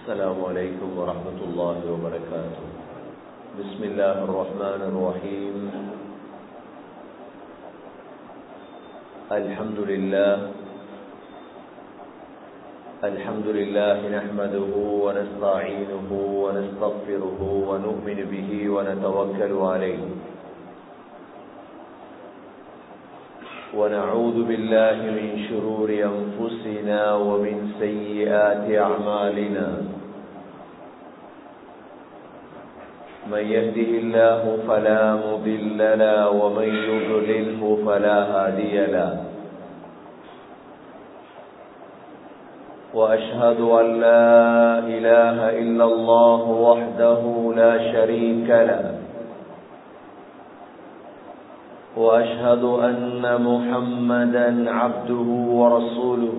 السلام عليكم ورحمة الله وبركاته بسم الله الرحمن الرحيم الحمد لله الحمد لله نحمده ونستعينه ونستغفره ونؤمن به ونتوكل عليه ونعوذ بالله من شرور أنفسنا ومن سيئات أعمالنا من يهده الله فلا مضل له ومن يضلله فلا هادي له وأشهد أن لا إله إلا الله وحده لا شريك له وأشهد أن محمدا عبده ورسوله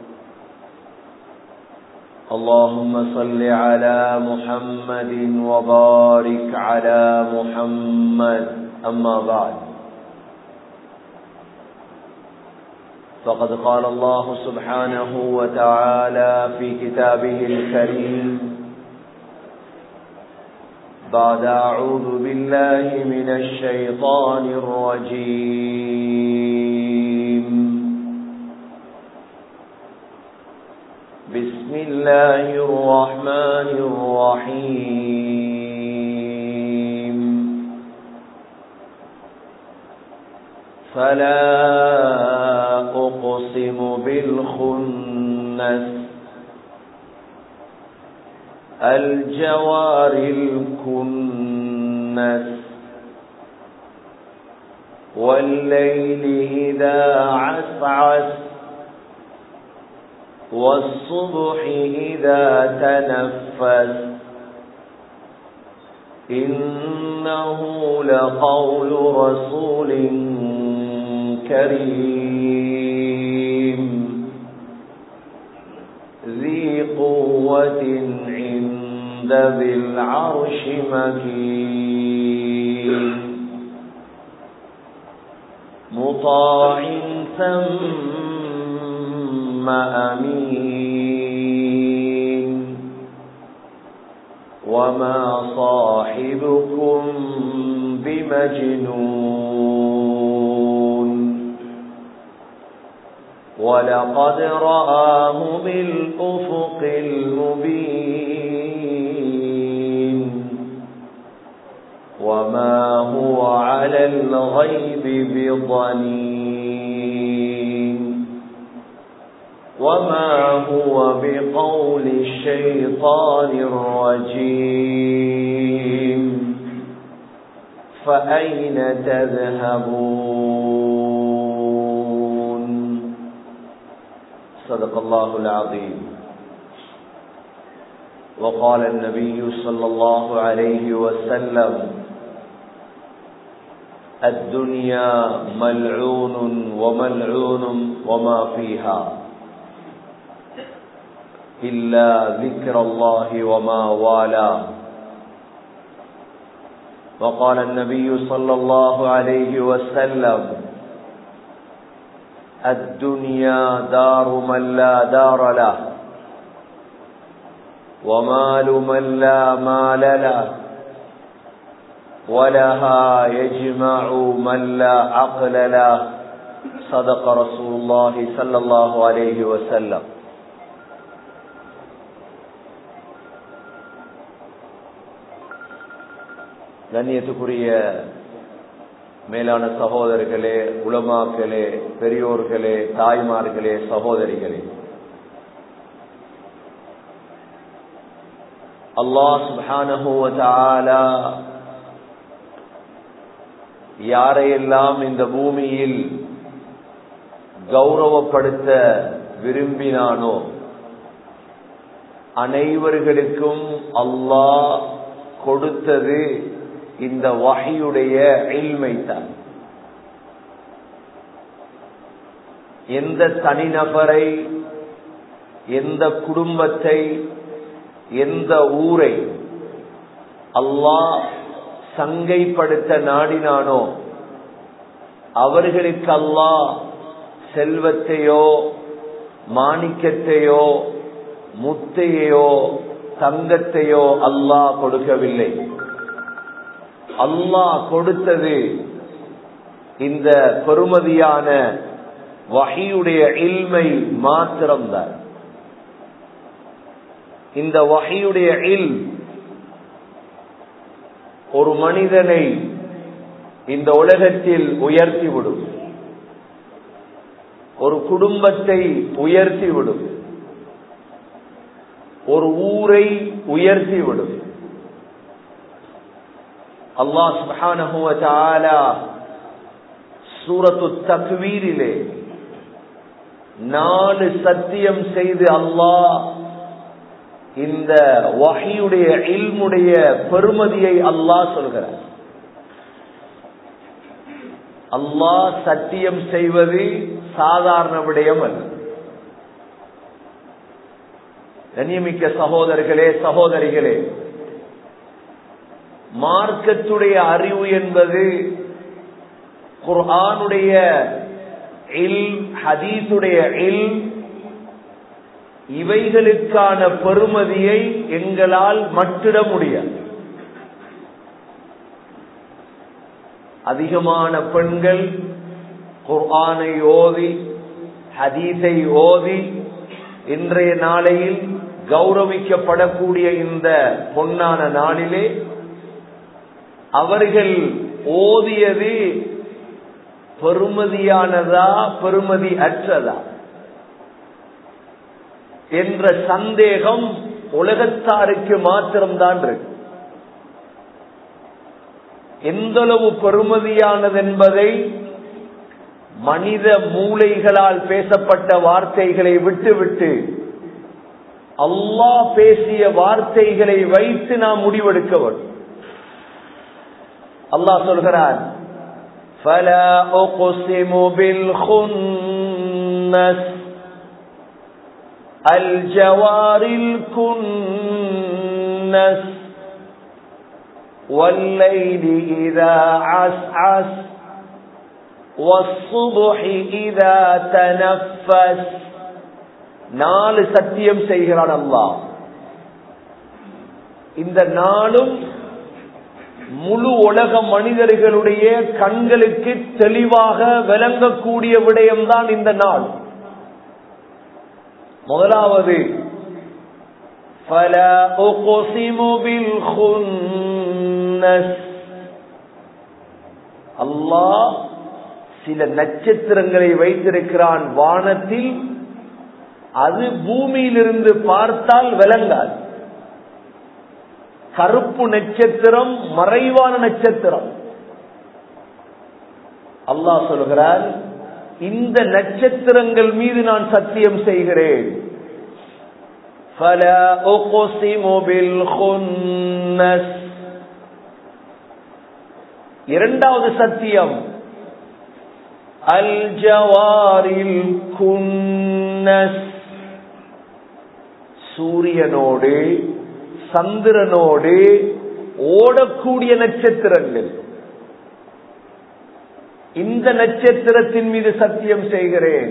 اللهم صل على محمد وبارك على محمد أما بعد فقد قال الله سبحانه وتعالى في كتابه الكريم بعد أعوذ بالله من الشيطان الرجيم بسم الله الرحمن الرحيم فلا أقسم بالخنس الجوار الكنس والليل إذا عسعس والصبح إذا تنفس إنه لقول رسول كريم ذي قوة عند ذي العرش مكين مطاع ثم أمين وما صاحبكم بمجنون ولقد رآه بالأفق المبين وما هو على الغيب بضنين وما هو بقول الشيطان الرجيم فأين تذهبون صدق الله العظيم وقال النبي صلى الله عليه وسلم الدنيا ملعون وملعون وما فيها إلا ذكر الله وما والاه وقال النبي صلى الله عليه وسلم الدنيا دار من لا دار له ومال من لا مال له ولها يجمع من لا عقل له صدق رسول الله صلى الله عليه وسلم கண்ணியத்துக்குரிய மேலான சகோதரர்களே உலமாக்களே பெரியோர்களே தாய்மார்களே சகோதரிகளே அல்லாஹ் சுபானஹுவதாலா யாரையெல்லாம் இந்த பூமியில் கௌரவப்படுத்த விரும்பினானோ அனைவர்களுக்கும் அல்லாஹ் கொடுத்தது இந்த வகையுடைய இல்மைத்தான் எந்த தனிநபரை எந்த குடும்பத்தை எந்த ஊரை அல்லாஹ் சங்கைப்படுத்த நாடினானோ அவர்களுக்கு அல்லாஹ் செல்வத்தையோ மாணிக்கத்தையோ முத்தையோ தங்கத்தையோ அல்லாஹ் கொடுக்கவில்லை அல்லாஹ் கொடுத்தது இந்த பெருமதியான வகையுடைய இல்மை மாத்திரம்தான் இந்த வகையுடைய இல் ஒரு மனிதனை இந்த உலகத்தில் உயர்த்திவிடும் ஒரு குடும்பத்தை உயர்த்திவிடும் ஒரு ஊரை உயர்த்திவிடும் அல்லாஹ் சுப்ஹானஹு வ தஆலா சூரத்து தக்வீரிலே நாலு சத்தியம் செய்து அல்லாஹ் இந்த வகையுடைய இல்முடைய பெருமதியை அல்லாஹ் சொல்கிறார் அல்லாஹ் சத்தியம் செய்வது சாதாரண விடயம் அல்ல கண்ணியமிக்க சகோதரர்களே சகோதரிகளே மார்க்கத்துடைய அறிவு என்பது குர்ஆனுடைய இல் ஹதீஸுடைய இல் இவைகளுக்கான பெருமதியை எங்களால் மட்டிட முடியாது அதிகமான பெண்கள் குர்ஆனை ஓதி ஹதீஸை ஓதி இன்றைய நாளையில் கௌரவிக்கப்படக்கூடிய இந்த பொன்னான நாளிலே அவர்கள் ஓதியது பெருமதியானதா பெருமதி அற்றதா என்ற சந்தேகம் உலகத்தாருக்கு மாத்திரம்தான் இருக்கு எந்தளவு பெருமதியானது என்பதை மனித மூளைகளால் பேசப்பட்ட வார்த்தைகளை விட்டுவிட்டு அல்லாஹ் பேசிய வார்த்தைகளை வைத்து நாம் முடிவெடுக்க வேண்டும் அல்லாஹ் சொல்கிறான் فلا أقسم بالخنس الجوار الكنس والليل إذا عسعس والصبح إذا تنفس நாலு சத்தியம் செய்கிறான் அல்லாஹ் இந்த நாளும் முழு உலக மனிதர்களுடைய கண்களுக்கு தெளிவாக விளங்கக்கூடிய விடயம்தான் இந்த நாள் முதலாவது فلا أقسم بالخنس அல்லாஹ் சில நட்சத்திரங்களை வைத்திருக்கிறான் வானத்தில் அது பூமியிலிருந்து பார்த்தால் விளங்காது கருப்பு நட்சத்திரம் மறைவான நட்சத்திரம் அல்லாஹ் சொல்கிறார் இந்த நட்சத்திரங்கள் மீது நான் சத்தியம் செய்கிறேன் فلا أقسم بالخنس இரண்டாவது சத்தியம் அல் ஜவாரில் குன்னஸ் சூரியனோடு சந்திரனோடு ஓடக்கூடிய நட்சத்திரங்கள் இந்த நட்சத்திரத்தின் மீது சத்தியம் செய்கிறேன்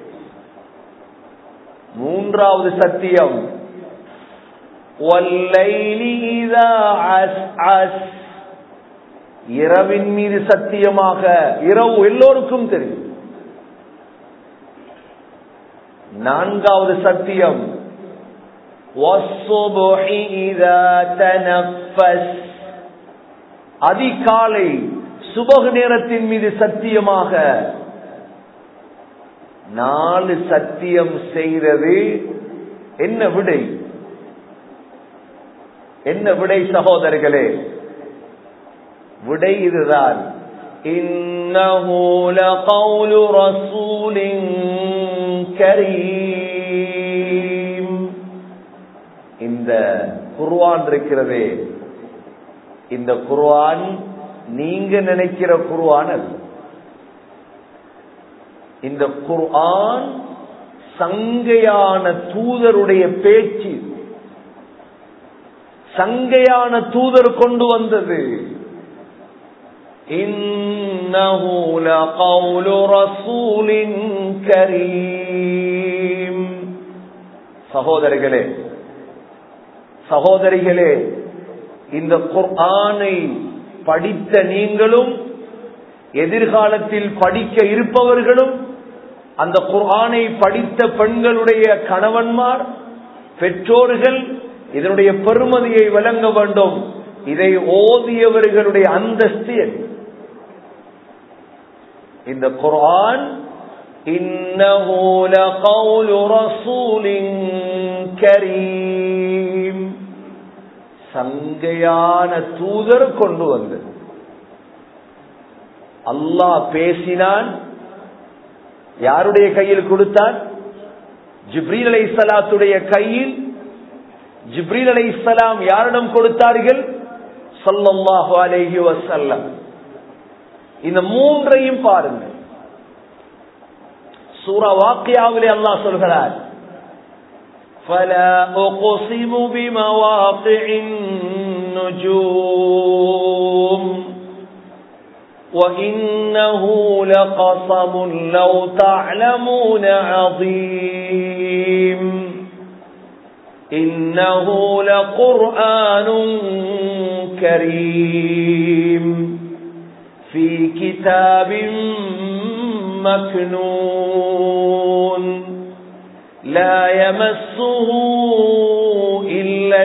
மூன்றாவது சத்தியம் இரவின் மீது சத்தியமாக இரவு எல்லோருக்கும் தெரியும் நான்காவது சத்தியம் அதிகாலை சுபக நேரத்தின் மீது சத்தியமாக நாலு சத்தியம் செய்தது என்ன விடை என்ன விடை சகோதரர்களே விடை இதுதான் إنه لقول رسول كريم இந்த குர்வான் இருக்கிறதே இந்த குர்வான் நீங்க நினைக்கிற குர்வான் அல்ல இந்த குர்ஆன் சங்கையான தூதருடைய பேச்சு சங்கையான தூதர் கொண்டு வந்தது إنه لقول رسول كريم சகோதரர்களே சகோதரிகளே இந்த குர்ஆனை படித்த நீங்களும் எதிர்காலத்தில் படிக்க இருப்பவர்களும் அந்த குர்ஆனை படித்த பெண்களுடைய கணவன்மார் பெற்றோர்கள் இதனுடைய பெருமதியை விளங்க வேண்டும் இதை ஓதியவர்களுடைய அந்தஸ்து என்ன இந்த குர்ஆன் إنه لقول رسول كريم சங்கையான தூதர் கொண்டு வந்தது அல்லாஹ் பேசினான் யாருடைய கையில் கொடுத்தான் ஜிப்ரீல் அலை சலாத்துடைய கையில் ஜிப்ரீல் அலை சலாம் யாரிடம் கொடுத்தார்கள் சொல்லல்லாஹு அலைஹி வசல்லம் இந்த மூன்றையும் பாருங்கள் சூரா வாக்கியாவிலே அல்லாஹ் சொல்கிறார் فلا أقسم بمواقع النجوم وإنه لقسم لو تعلمون عظيم إنه لقرآن كريم في كتاب مكنون لا يمسه إلا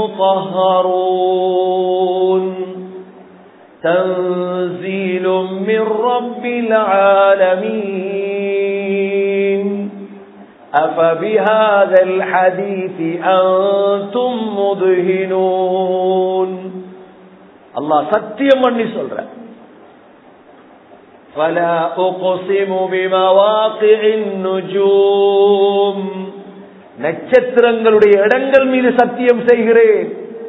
المطهرون تنزيل من رب العالمين أفبهذا الحديث أنتم مدهنون الله சத்தியம் பண்ணி சொல்ற فلا أقسم بمواقع النجوم நட்சத்திரங்களுடைய இடங்கள் மீது சத்தியம் செய்கிறேன்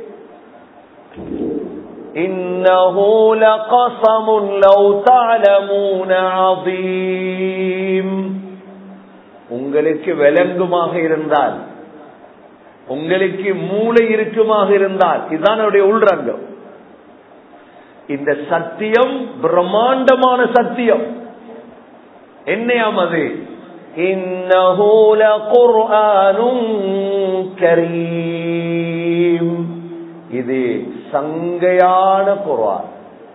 إنه لقسم لو تعلمون عظيم உங்களுக்கு விளங்குமாக இருந்தால் உங்களுக்கு மூளை இருக்குமாக இருந்தால் இதுதான் என்னுடைய உள்ரங்கம் இந்த சத்தியம் பிரம்மாண்டமான சத்தியம் என்னையாம் அது கரீம் இது சங்கையான குர்வான்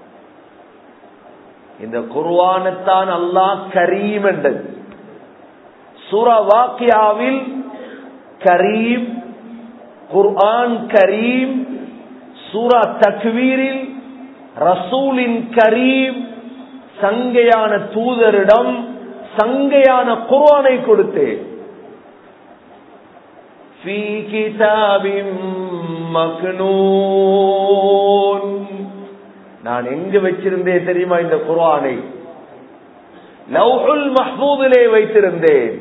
இந்த குர்வானத்தான் அல்லாஹ் கரீம் என்றது சூரா வாக்கியாவில் கரீம் குர்ஆன் கரீம் சூரா தக்வீரில் ரசூலின் கரீம் சங்கையான தூதரிடம் சங்கையான குர்ஆனை கொடுத்தேன் في كتاب مكنون நான் எங்கு வச்சிருந்தேன் தெரியுமா இந்த குர்ஆனை லவ்ஹுல் மஹ்பூதிலே வைத்திருந்தேன்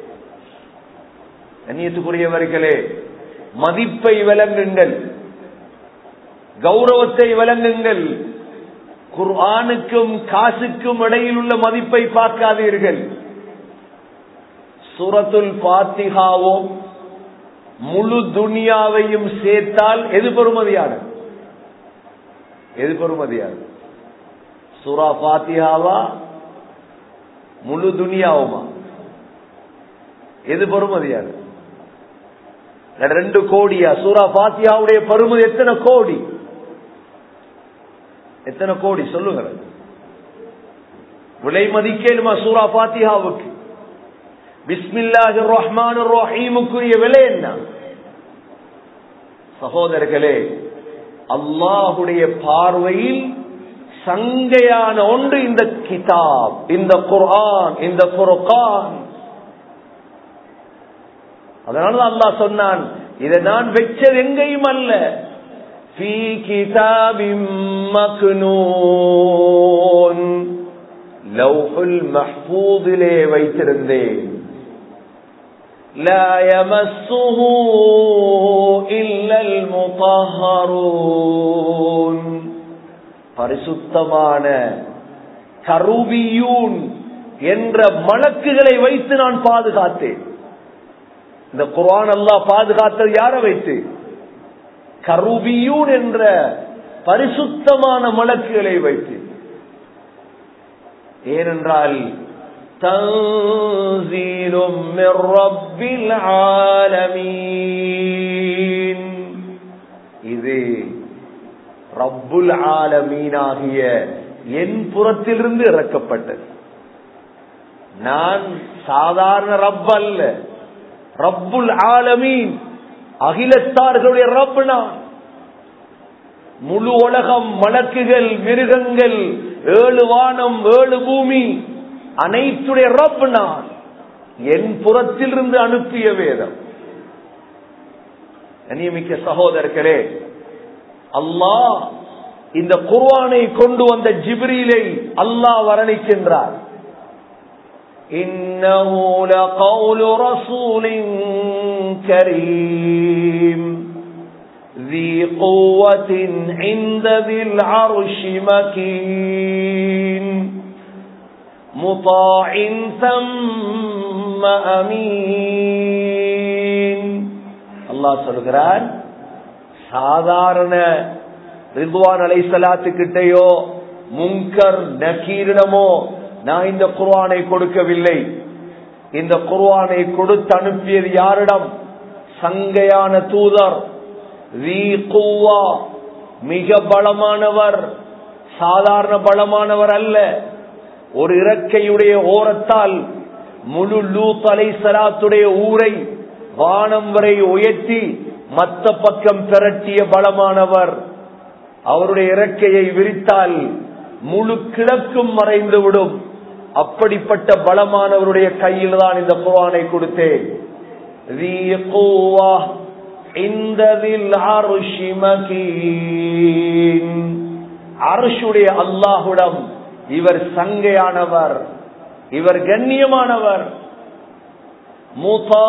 கண்ணியத்துக்குரியவர்களே மதிப்பை விளங்குங்கள் கௌரவத்தை விளங்குங்கள் குர்ஆனுக்கும் காசுக்கும் இடையில் உள்ள மதிப்பை பார்க்காதீர்கள் சூரத்துல் பாத்திகாவும் முழு துனியாவையும் சேர்த்தால் எது பெறுமதியான எது பெறுமதியான சூரா பாத்தியாவா முழு துனியாவுமா எது பெறுமதியான ரெண்டு கோடியா சூரா பாத்தியாவுடைய பருமதி எத்தனை கோடி எத்தனை கோடி சொல்லுங்க விலை மதிக்கலுமா சூரா பாத்தியாவுக்கு பிஸ்மில்லாஹி ரஹ்மான் ரஹீமுக்குரிய விலை என்ன சகோதரர்களே அல்லாஹுடைய பார்வையில் சங்கையான ஒன்று இந்த கிதாப் இந்த குர்ஆன் இந்த குர்கான் அதனால அல்லாஹ் சொன்னான் இதை நான் வச்சது எங்கேயும் அல்ல في كتاب مكنون لوح المحفوظ லே வைத்திருந்தேன் لا يمسه إلا المطهرون பரிசுத்தமான கருவியூன் என்ற மலக்குகளை வைத்து நான் பாதுகாத்தேன் இந்த குர்ஆன் அல்லாஹ் பாதுகாத்தது யாரை வைத்து கருவியூன் என்ற பரிசுத்தமான மலக்குகளை வைத்து ஏனென்றால் தன்சீலும் மிர் ரப்பில் ஆலமீன் இது ரப்புல் ஆலமீனாகிய என் புறத்திலிருந்து இறக்கப்பட்டது நான் சாதாரண ரப் அல்ல ரப்புல் ஆலமீன் அகிலத்தார்களுடைய ரப் நான் முழு உலகம் மலக்குகள் மிருகங்கள் ஏழு வானம் ஏழு பூமி அனைத்துடைய ரப் நான் என் புறத்திலிருந்து அனுப்பிய வேதம் கண்ணியமிக்க சகோதரர்களே அல்லாஹ் இந்த குர்வானை கொண்டு வந்த ஜிப்ரீலை அல்லாஹ் வர்ணிக்கின்றார் إنه لقول رسول كريم ذي قوة عند ذي العرش مكين مطاع ثم أمين الله சொல்கிறான் சாதாரண ரிதுவான் அலை சலாத்து கிட்டையோ முங்கர் நக்கீரிடமோ நான் இந்த குர்வானை கொடுக்கவில்லை இந்த குர்வானை கொடுத்து அனுப்பியது யாரிடம் சங்கையான தூதர் மிக பலமானவர் சாதாரண பலமானவர் அல்ல ஒரு இறக்கையுடைய ஓரத்தால் முழு லூத் அலை சலாத்துடைய ஊரை வானம் வரை உயர்த்தி மத்த பக்கம் திரட்டிய பலமானவர் அவருடைய இறக்கையை விரித்தால் முழு கிழக்கும் மறைந்துவிடும் அப்படிப்பட்ட பலமானவருடைய கையில் தான் இந்த குரானை கொடுத்தேன் அரசுடைய அல்லாஹுடம் இவர் சங்கையானவர் இவர் கண்ணியமானவர் மூத்தா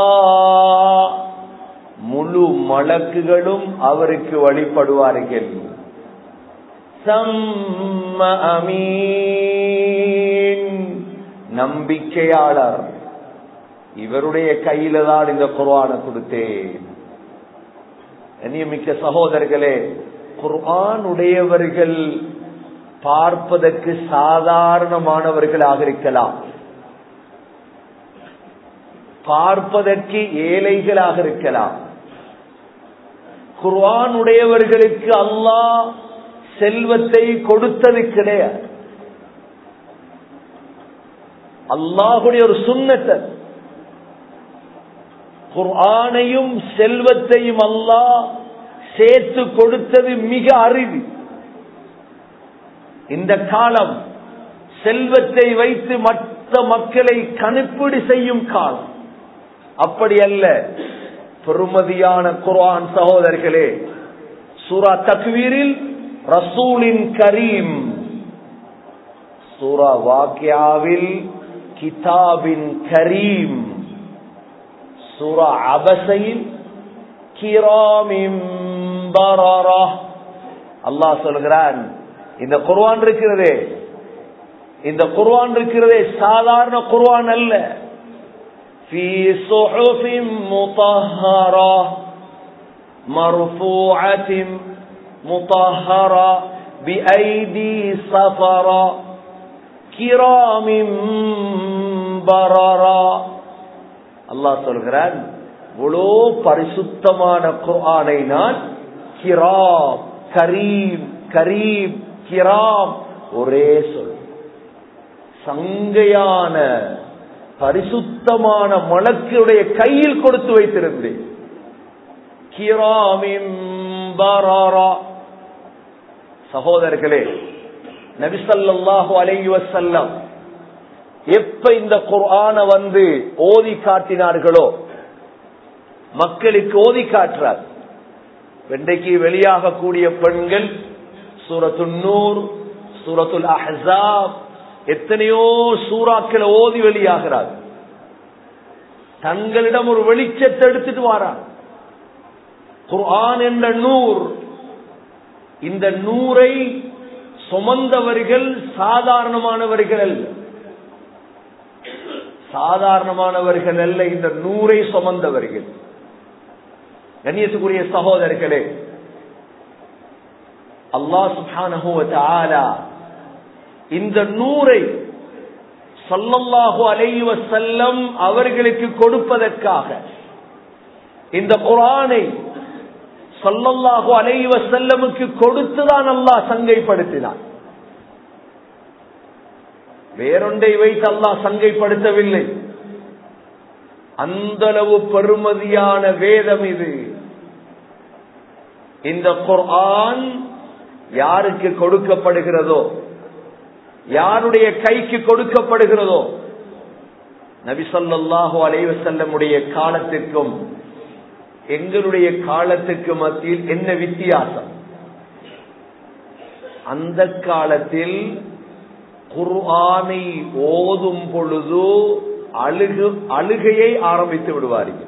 முழு மலக்குகளும் அவருக்கு வழிபடுவார்கள் சம்ம அமீன் நம்பிக்கையாளர் இவருடைய கையில தான் இந்த குர்ஆன கொடுத்தேன் மிக்க சகோதரர்களே குர்ஆன் உடையவர்கள் பார்ப்பதற்கு சாதாரணமானவர்களாக இருக்கலாம் பார்ப்பதற்கு ஏழைகளாக இருக்கலாம் குர்ஆன் உடையவர்களுக்கு அல்லாஹ் செல்வத்தை கொடுத்தது கிடையாது அல்லாஹுடைய ஒரு சுண்ணத்தை குர்ஆனையும் செல்வத்தையும் அல்லாஹ் சேர்த்து கொடுத்தது மிக அறிவு இந்த காலம் செல்வத்தை வைத்து மற்ற மக்களை கணிப்பீடு செய்யும் காலம் அப்படி அல்ல பெருமதியான குர்ஆன் சகோதரர்களே சூரா தக்வீரில் ரசூலின் கரீம் சூரா வாக்கியாவில் கிதாபின் கரீம் சூரா அபசையில் கிராமிம் அல்லாஹ் சொல்கிறான் இந்த குர்வான் இருக்கிறதே இந்த குர்வான் இருக்கிறதே சாதாரண குர்வான் அல்ல في صحف مطهرة مرفوعة مطهرة بأيدي سفرة كرام بررة அல்லாஹ் சொல்கிறான் இவ்வளோ பரிசுத்தமான குர்ஆனை நான் கிராம் கரீம் கரீம் கிராம் ஒரே சொல் சங்கையான பரிசுத்தமான மலக்குடைய கையில் கொடுத்து வைத்திருந்தேன் கிராமிம் பராரா சகோதரர்களே நபிசல்லாஹு அலைஹி வசல்லம் எப்ப இந்த குர்ஆன வந்து ஓதி காட்டினார்களோ மக்களுக்கு ஓதி காட்டுறார் இன்றைக்கு வெளியாகக்கூடிய பெண்கள் சூரத்துல் நூர் சூரத்துல் அஹாப் எத்தனையோ சூறாக்களை ஓதி வெளியாகிறார் தங்களிடம் ஒரு வெளிச்சத்தை எடுத்துட்டு வாரார் குர்ஆன் என்ற நூர் இந்த நூரை சுமந்தவர்கள் சாதாரணமானவர்கள் அல்ல சாதாரணமானவர்கள் அல்ல இந்த நூரை சுமந்தவர்கள் கண்ணியத்துக்குரிய சகோதரர்களே அல்லாஹ் சுபான இந்த நூரை சல்லல்லாஹு அலைவ செல்லம் அவர்களுக்கு கொடுப்பதற்காக இந்த குரானை சொல்லல்லாஹு அலைவ செல்லமுக்கு கொடுத்துதான் அல்லாஹ் சங்கைப்படுத்தினான் வேறொன்றை வைத்து அல்லாஹ் சங்கைப்படுத்தவில்லை அந்தளவு பெருமதியான வேதம் இது இந்த குர்ஆன் யாருக்கு கொடுக்கப்படுகிறதோ யாருடைய கைக்கு கொடுக்கப்படுகிறதோ நபிசல்லாஹு அலைவசல்லமுடைய காலத்திற்கும் எங்களுடைய காலத்துக்கு மத்தியில் என்ன வித்தியாசம் அந்த காலத்தில் குர்ஆனை ஓதும் பொழுது அழுகு அழுகையை ஆரம்பித்து விடுவார்கள்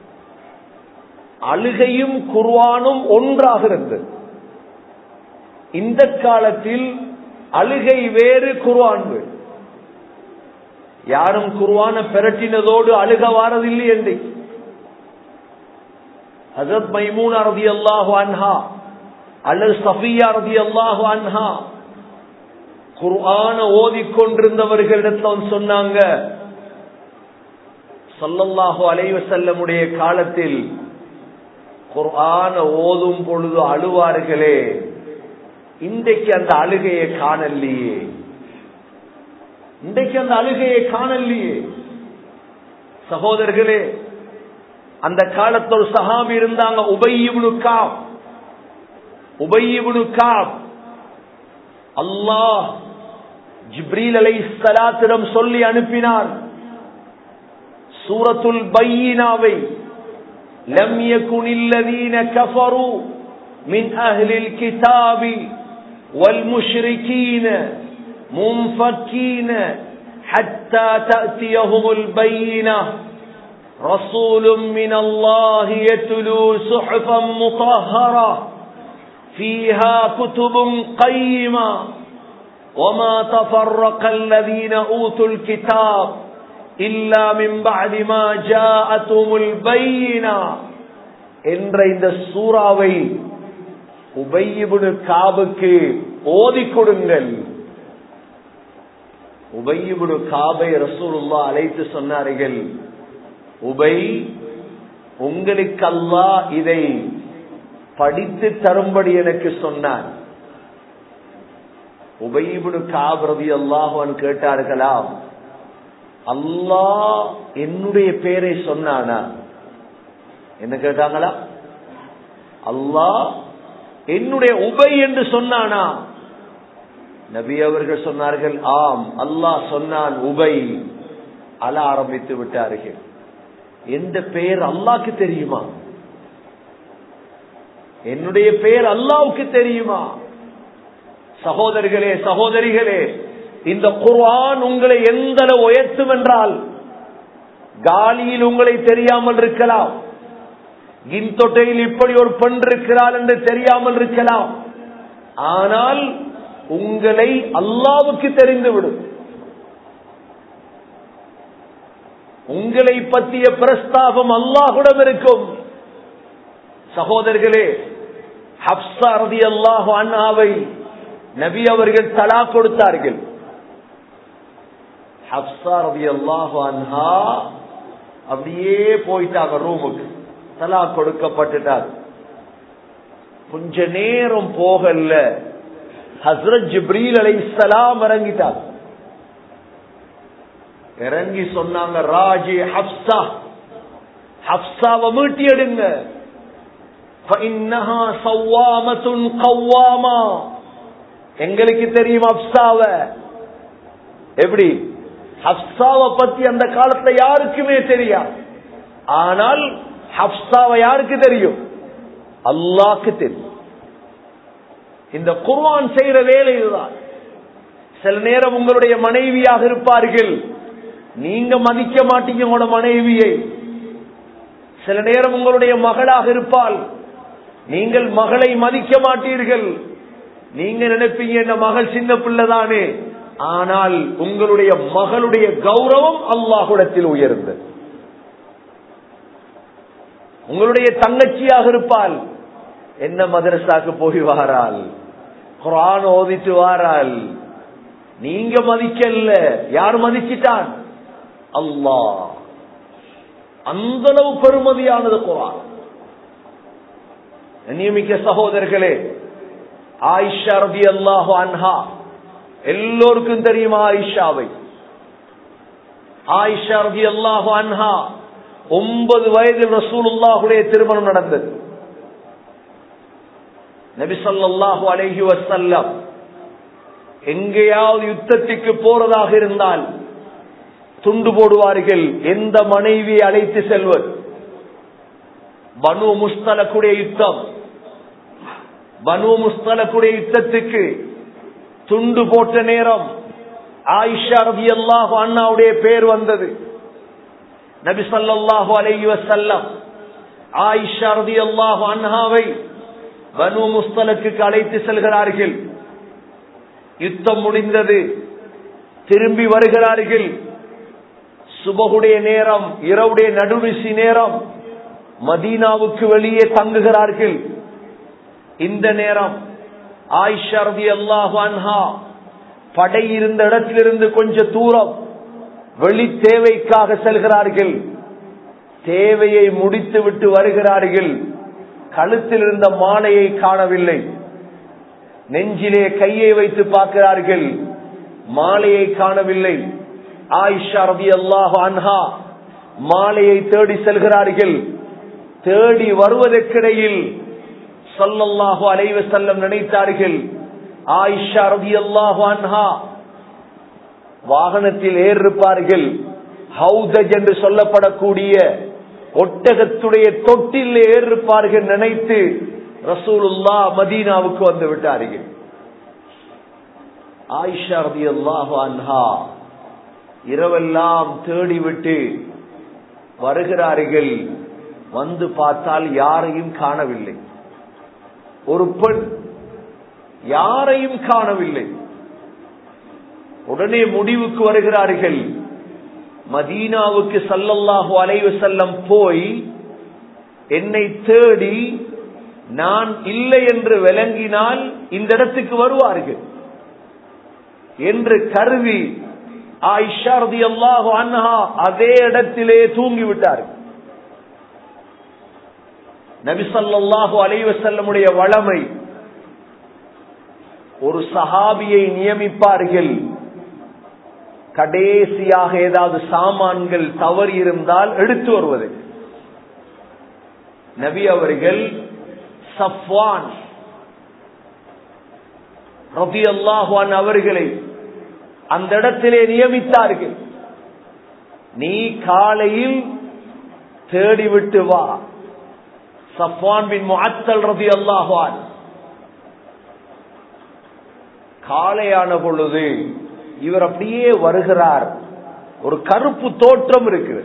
அழுகையும் குர்ஆனும் ஒன்றாக இருந்தது இந்த காலத்தில் அழுகை வேறு குர்ஆன் வேறு யாரும் குர்ஆன பெரட்டினதோடு அழுக வாரதில்லை என்று ஹசரத் மைமூனா ரதி அல்லாஹு அன்ஹா அல்லது சஃபியா ரதி அல்லாஹு அன்ஹா குர்ஆன ஓதிக்கொண்டிருந்தவர்களிடத்தில் சொன்னாங்க சல்லல்லாஹு அலைவ செல்லமுடைய காலத்தில் குர்ஆன ஓதும் பொழுது அழுவார்களே இன்றைக்கு அந்த அழுகையை காணலையே இன்றைக்கு அந்த அழுகையை காணலையே சகோதரர்களே அந்த காலத்தில் ஒரு சஹாபி இருந்தாங்க உபையிபுனு காப் உபையிபுனு காப் அல்லாஹ் ஜிப்ரீல் அலை சலாத்திடம் சொல்லி அனுப்பினார் சூரத்துல் பையினாவை لم يكن الذين كفروا من أهل الكتاب والمشركين منفكين حتى تأتيهم البينة رسول من الله يتلو صحفا مطهرة فيها كتب قيمة وما تفرق الذين أوتوا الكتاب إلا من بعد ما جاءتهم البينة என்ற இந்த சூறாவை உபையிபுனு காபுக்கு ஓதிக் கொடுங்கள் உபையிபுனு காபை ரசூலுல்லா அழைத்து சொன்னார்கள் உபை உங்களுக்கு அல்லா இதை படித்து தரும்படி எனக்கு சொன்னான் உபயிபுனு காபிரதி அல்லாஹுவன் கேட்டார்களாம் அல்லாஹ் என்னுடைய பேரை சொன்னானா என்ன கேட்டாங்களா அல்லாஹ் என்னுடைய உபை என்று சொன்னானா நபி அவர்கள் சொன்னார்கள் ஆம் அல்லாஹ் சொன்னான் உபை அழ ஆரம்பித்து விட்டார்கள் எந்த பெயர் அல்லாக்கு தெரியுமா என்னுடைய பெயர் அல்லாவுக்கு தெரியுமா சகோதரர்களே சகோதரிகளே இந்த குர்ஆன் உங்களை எந்த அளவு உயர்த்தும் என்றால் காலியில் உங்களை தெரியாமல் இருக்கலாம் இன்தொட்டையில் இப்படி ஒரு பெண் இருக்கிறாள் என்று தெரியாமல் இருக்கலாம் ஆனால் உங்களை அல்லாவுக்கு தெரிந்துவிடும் உங்களை பற்றிய பிரஸ்தாபம் அல்லாஹுடம் இருக்கும் சகோதரர்களே ஹப்சா ரதி அல்லாஹு அண்ணாவை நபி அவர்கள் தலா கொடுத்தார்கள் ஹப்சா ரதி அல்லாஹு அன்ஹா அப்படியே போயிட்டாங்க ரூமுக்கு தலா கொடுக்கப்பட்டுட்டார் கொஞ்ச நேரம் போகல ஹசரத் ஜிப்ரீல் அலை சலாம் இறங்கிட்டார் இறங்கி சொன்னாங்க ராஜி ஹப்சா ஹப்சாவை மீட்டி எடுங்க فإنها صوامة قوامة எங்களுக்கு தெரியும் ஹப்சாவ எப்படி ஹப்சாவை பத்தி அந்த காலத்துல யாருக்குமே தெரியாது ஆனால் ஹப்சாவை யாருக்கு தெரியும் அல்லாக்கு தெரியும் இந்த குர்வான் செய்யற வேலை இதுதான் சில நேரம் உங்களுடைய மனைவியாக இருப்பார்கள் நீங்க மதிக்க மாட்டீங்க உங்களோட மனைவியை சில நேரம் உங்களுடைய மகளாக இருப்பால் நீங்கள் மகளை மதிக்க மாட்டீர்கள் நீங்க நினைப்பீங்க இந்த மகள் சின்ன பிள்ளைதானே ஆனால் உங்களுடைய மகளுடைய கௌரவம் அல்லாஹுடத்தில் உயர்ந்தது உங்களுடைய தங்கச்சியாக இருப்பால் என்ன மதரசாக்கு போய் வாரால் குரான் ஓதிட்டு வாரால் நீங்க மதிக்கல யார் மதிச்சிட்டான் அல்லாஹ் அந்த அளவு பெருமதியானது குரான் நியமிக்க சகோதரர்களே ஆயிஷா ரபி அல்லாஹு அன்ஹா எல்லோருக்கும் தெரியுமா ஆயிஷாவை ஆயிஷா ரபி அல்லாஹு அன்ஹா ஒன்பது வயதில் ரசூலுல்லாஹுடைய திருமணம் நடந்தது நபி சொல்லாஹு அலஹி வசல்லம் எங்கேயாவது யுத்தத்துக்கு போறதாக இருந்தால் துண்டு போடுவார்கள் எந்த மனைவியை அழைத்து செல்வர் பனு முஸ்தலக்குடைய யுத்தம் பனு முஸ்தலக்குடைய யுத்தத்துக்கு துண்டு போட்ட நேரம் ஆயிஷா ரபி அல்லாஹு அண்ணாவுடைய பேர் வந்தது நபி சல்லாஹு அலைஹி வசல்லம் ஆயிஷா ரபி அல்லாஹு அன்ஹாவை பனு முஸ்தலுக்கு அழைத்து செல்கிறார்கள் யுத்தம் முடிந்தது திரும்பி வருகிறார்கள் சுபகுடைய நேரம் இரவுடைய நடுநிசி நேரம் மதீனாவுக்கு வெளியே தங்குகிறார்கள் இந்த நேரம் ஆயிஷா ரபி அல்லாஹு அன்ஹா படை இருந்த இடத்திலிருந்து கொஞ்ச தூரம் வெளி தேவைக்காக செல்கிறார்கள் தேவையை முடித்து விட்டு வருகிறார்கள் கழுத்தில் இருந்த மாலையை காணவில்லை நெஞ்சிலே கையை வைத்து பார்க்கிறார்கள் மாலையை காணவில்லை ஆயிஷா ரபி அல்லாஹு அன்ஹா மாலையை தேடி செல்கிறார்கள் தேடி வருவதற்கிடையில் சொல்லல்லாஹு அலைவ செல்லம் நினைத்தார்கள் ஆயிஷா ரபி அல்லாஹு அன்ஹா வாகனத்தில் ஏறிருப்பார்கள் ஹவுதஜ் என்று சொல்லப்படக்கூடிய ஒட்டகத்துடைய தொட்டில் ஏறிருப்பார்கள் நினைத்து ரசூலுல்லா மதீனாவுக்கு வந்து விட்டார்கள் ஆயிஷா ரபி அல்லாஹு அன்ஹா இரவெல்லாம் தேடிவிட்டு வருகிறார்கள் வந்து பார்த்தால் யாரையும் காணவில்லை ஒரு பெண் யாரையும் காணவில்லை உடனே முடிவுக்கு வருகிறார்கள் மதீனாவுக்கு சல்லல்லாஹு அலைவு செல்லம் போய் என்னை தேடி நான் இல்லை என்று விளங்கினால் இந்த இடத்துக்கு வருவார்கள் என்று கருவி ஆயிஷாரதி அல்லாஹு அன்ஹா அதே இடத்திலே தூங்கிவிட்டார்கள் நபிசல்லாஹு அலைவசல்லமுடைய வளமை ஒரு சஹாபியை நியமிப்பார்கள் கடைசியாக ஏதாவது சாமான்கள் தவறி இருந்தால் எடுத்து வருவது நபி அவர்கள் சஃப்வான் ரபி அல்லாஹான் அவர்களை அந்த இடத்திலே நியமித்தார்கள் நீ காலையில் தேடிவிட்டு வா சஃப்வான் பின் முஅத்தல் ரபி அல்லாஹான் காலையான பொழுது இவர் அப்படியே வருகிறார் ஒரு கருப்பு தோற்றம் இருக்குது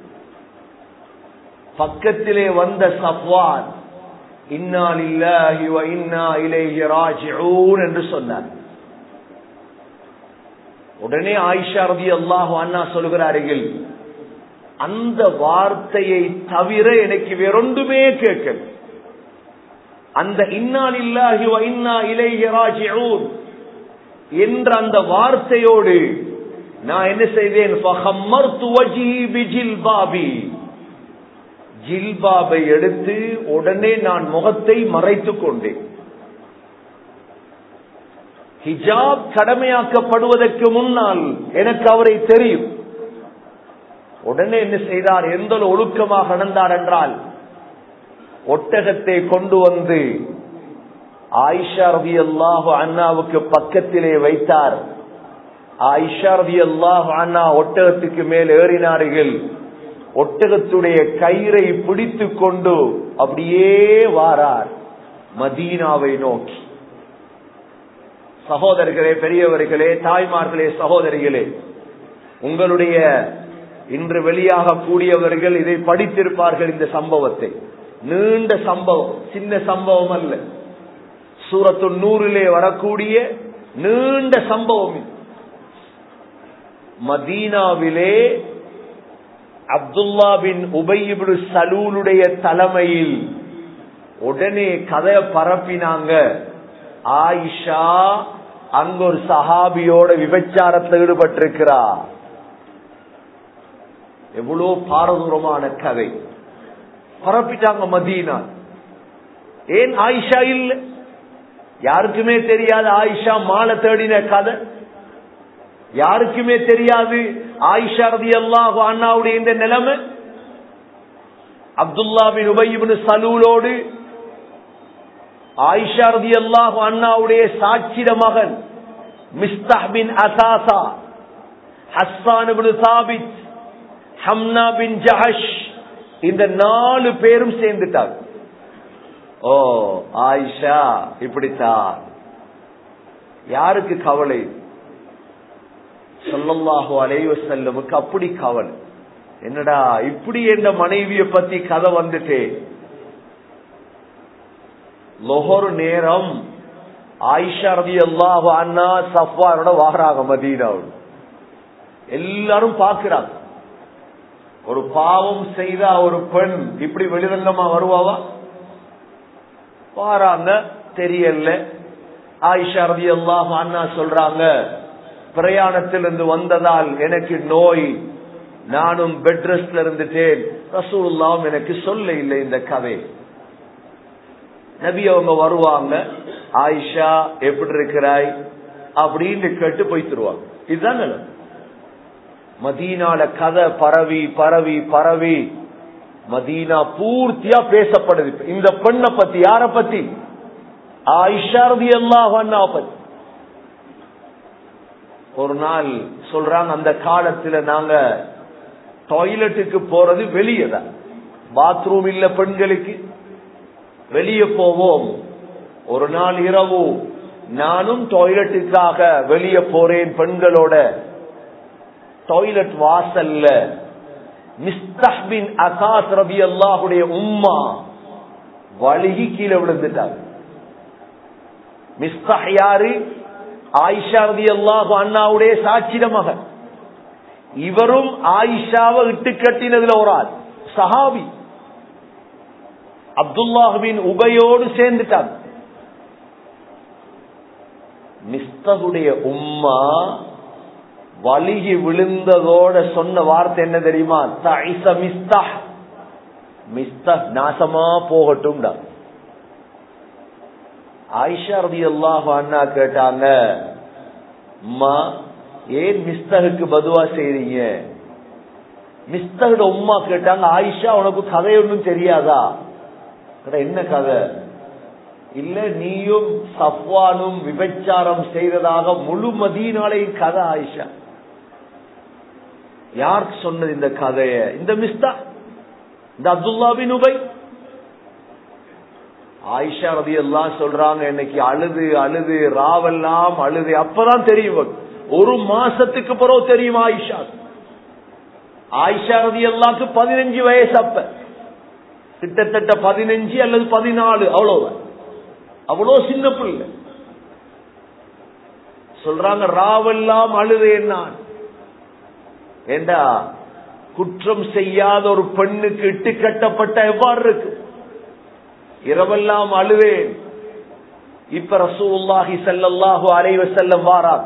பக்கத்திலே வந்த சஃப்வான் இன்னா லில்லாஹி வ இன்னா இலைஹி ராஜிஊன் என்று சொன்னார் உடனே ஆயிஷா ரதி அல்லாஹு அண்ணா சொல்கிறார்கள் அந்த வார்த்தையை தவிர எனக்கு வேறொன்றுமே கேட்கல அந்த இன்னால் இல்லாஹி வ இன்னா இலைஹி ராஜிஊன் என்ற அந்த வார்த்தையோடு நான் என்ன செய்தேன் ஜில்பாபை எடுத்து உடனே நான் முகத்தை மறைத்துக் கொண்டேன் ஹிஜாப் கடமையாக்கப்படுவதற்கு முன்னால் எனக்கு அவரை தெரியும் உடனே என்ன செய்தார் எந்த ஒழுக்கமாக நடந்தார் என்றால் ஒட்டகத்தை கொண்டு வந்து ஆயிஷா ரவி அல்லாஹு அண்ணாவுக்கு பக்கத்திலே வைத்தார் ஆயிஷா ரவி அல்லாஹு அண்ணா ஒட்டகத்துக்கு மேல் ஏறினார்கள் ஒட்டகத்துடைய கயிறை பிடித்து கொண்டு அப்படியே வாரார் மதீனாவை நோக்கி சகோதரர்களே பெரியவர்களே தாய்மார்களே சகோதரிகளே உங்களுடைய இன்று வெளியாக கூடியவர்கள் இதை படித்திருப்பார்கள் இந்த சம்பவத்தை நீண்ட சம்பவம் சின்ன சம்பவம் அல்ல சூரத்து நூறிலே வரக்கூடிய நீண்ட சம்பவம் மதீனாவிலே அப்துல்லா பின் உபயிபு சலூலுடைய தலைமையில் உடனே கதை பரப்பினாங்க ஆயிஷா அங்க ஒரு சஹாபியோட விபச்சாரத்தில் ஈடுபட்டிருக்கிறா எவ்வளவு பாரதூரமான கதை பரப்பிட்டாங்க மதீனா ஏன் ஆயிஷா இல்ல யாருக்குமே தெரியாது ஆயிஷா மாலை தேடின கதை யாருக்குமே தெரியாது ஆயிஷா ரதி அல்லாஹ் அண்ணாவுடைய இந்த நிலைமை அப்துல்லா பின் உபயிபின் சலூலோடு ஆயிஷா ரதி அல்லாஹ் அண்ணாவுடைய சாட்சிட மகன் மிஸ்தாஹ் பின் அசாசா ஹஸ்ஸான் பின் சாபித் ஹம்னா பின் ஜஹஷ் இந்த நாலு பேரும் சேர்ந்துட்டாங்க ஓ ஆயிஷா இப்படித்தான் யாருக்கு கவலை சொல்லல்லாஹு அலைவ செல்லமுக்கு அப்படி கவலை என்னடா இப்படி என்ற மனைவிய பத்தி கதை வந்துட்டே லொஹொரு நேரம் ஆயிஷா ரதி அல்லாஹு அண்ணா சஃபாரோட வாராக மதீனாவோடு எல்லாரும் பாக்குறாங்க ஒரு பாவம் செய்த ஒரு பெண் இப்படி வெளிரங்கமா வருவாவா வாராங்க தெரியல ஆயிஷா ரதி அல்லாஹ் அண்ணா சொல்றாங்க பிரயாணத்திலிருந்து வந்ததால் எனக்கு நோய் நானும் பெட் ரெஸ்ட்ல இருந்துட்டேன் ரசூல்லாவும் எனக்கு சொல்ல இல்லை இந்த கதை நபி அவங்க வருவாங்க ஆயிஷா எப்படி இருக்கிறாய் அப்படின்னு கேட்டு போய் தருவாங்க இதுதான் நிலம் மதீனால கதை பரவி பரவி பரவி மதீனா பூர்த்தியா பேசப்படுது இந்த பெண்ணை பத்தி யார பத்தி ஆயிஷா ரதி அல்லாஹ் பத்தி ஒரு நாள் சொல்றாங்க அந்த காலத்துல நாங்க டாய்லெட்டுக்கு போறது வெளியே தான் பாத்ரூம் இல்ல பெண்களுக்கு வெளியே போவோம் ஒரு நாள் இரவு நானும் டாய்லெட்டுக்காக வெளியே போறேன் பெண்களோட டாய்லெட் வாசல்ல மிஸ்தஹ்பின் அகாஸ் ரபி அல்லாஹுடைய உம்மா வழுகி கீழே விழுந்துட்டாங்க மிஸ்தஹ் யாரு ஆயிஷா ரதி அல்லாஹு அண்ணாவுடைய சாட்சிட மகன் இவரும் ஆயிஷாவை இட்டு கட்டினதுல ஒரு ஆள் சஹாபி அப்துல்லாஹுவின் உபயோடு சேர்ந்துட்டாங்க மிஸ்தகுடைய உம்மா வலிகி விழுந்ததோட சொன்ன வார்த்தை என்ன தெரியுமா தைச மிஸ்தஹ் மிஸ்தஹ் நாசமா போகட்டும் ஆயிஷா ரதி அல்லாஹ் அண்ணா கேட்டாங்க அம்மா ஏன் மிஸ்தகுக்கு பதுவா செய்றீங்க மிஸ்தகோட உம்மா கேட்டாங்க ஆயிஷா உனக்கு கதை ஒன்றும் தெரியாதா என்ன கதை இல்ல நீயும் சஃப்வானும் விபச்சாரம் செய்ததாக முழு மதீனாலையும் கதை ஆயிஷா யார் சொன்னது இந்த கதைய இந்த மிஸ்தா இந்த அப்துல்லாபின் உபை ஆயிஷா ரதி எல்லாம் சொல்றாங்க இன்னைக்கு அழுது அழுது ராவெல்லாம் அழுது அப்பதான் தெரியும் ஒரு மாசத்துக்கு பிறகு தெரியும் ஆயிஷா ஆயிஷா ரதி எல்லாக்கு பதினஞ்சு வயசு அப்ப கிட்டத்தட்ட பதினஞ்சு அல்லது பதினாலு அவ்வளவுதான் அவ்வளோ சின்ன பிள்ளை சொல்றாங்க ராவெல்லாம் அழுதேன் நான் ஏண்டா குற்றம் செய்யாத ஒரு பெண்ணுக்கு இட்டு கட்டப்பட்ட எவ்வாறு இருக்கு இரவெல்லாம் அழுவேன் இப்ப ரசூல்லாஹி செல்லல்லாஹு அலைவ செல்லம் வாரார்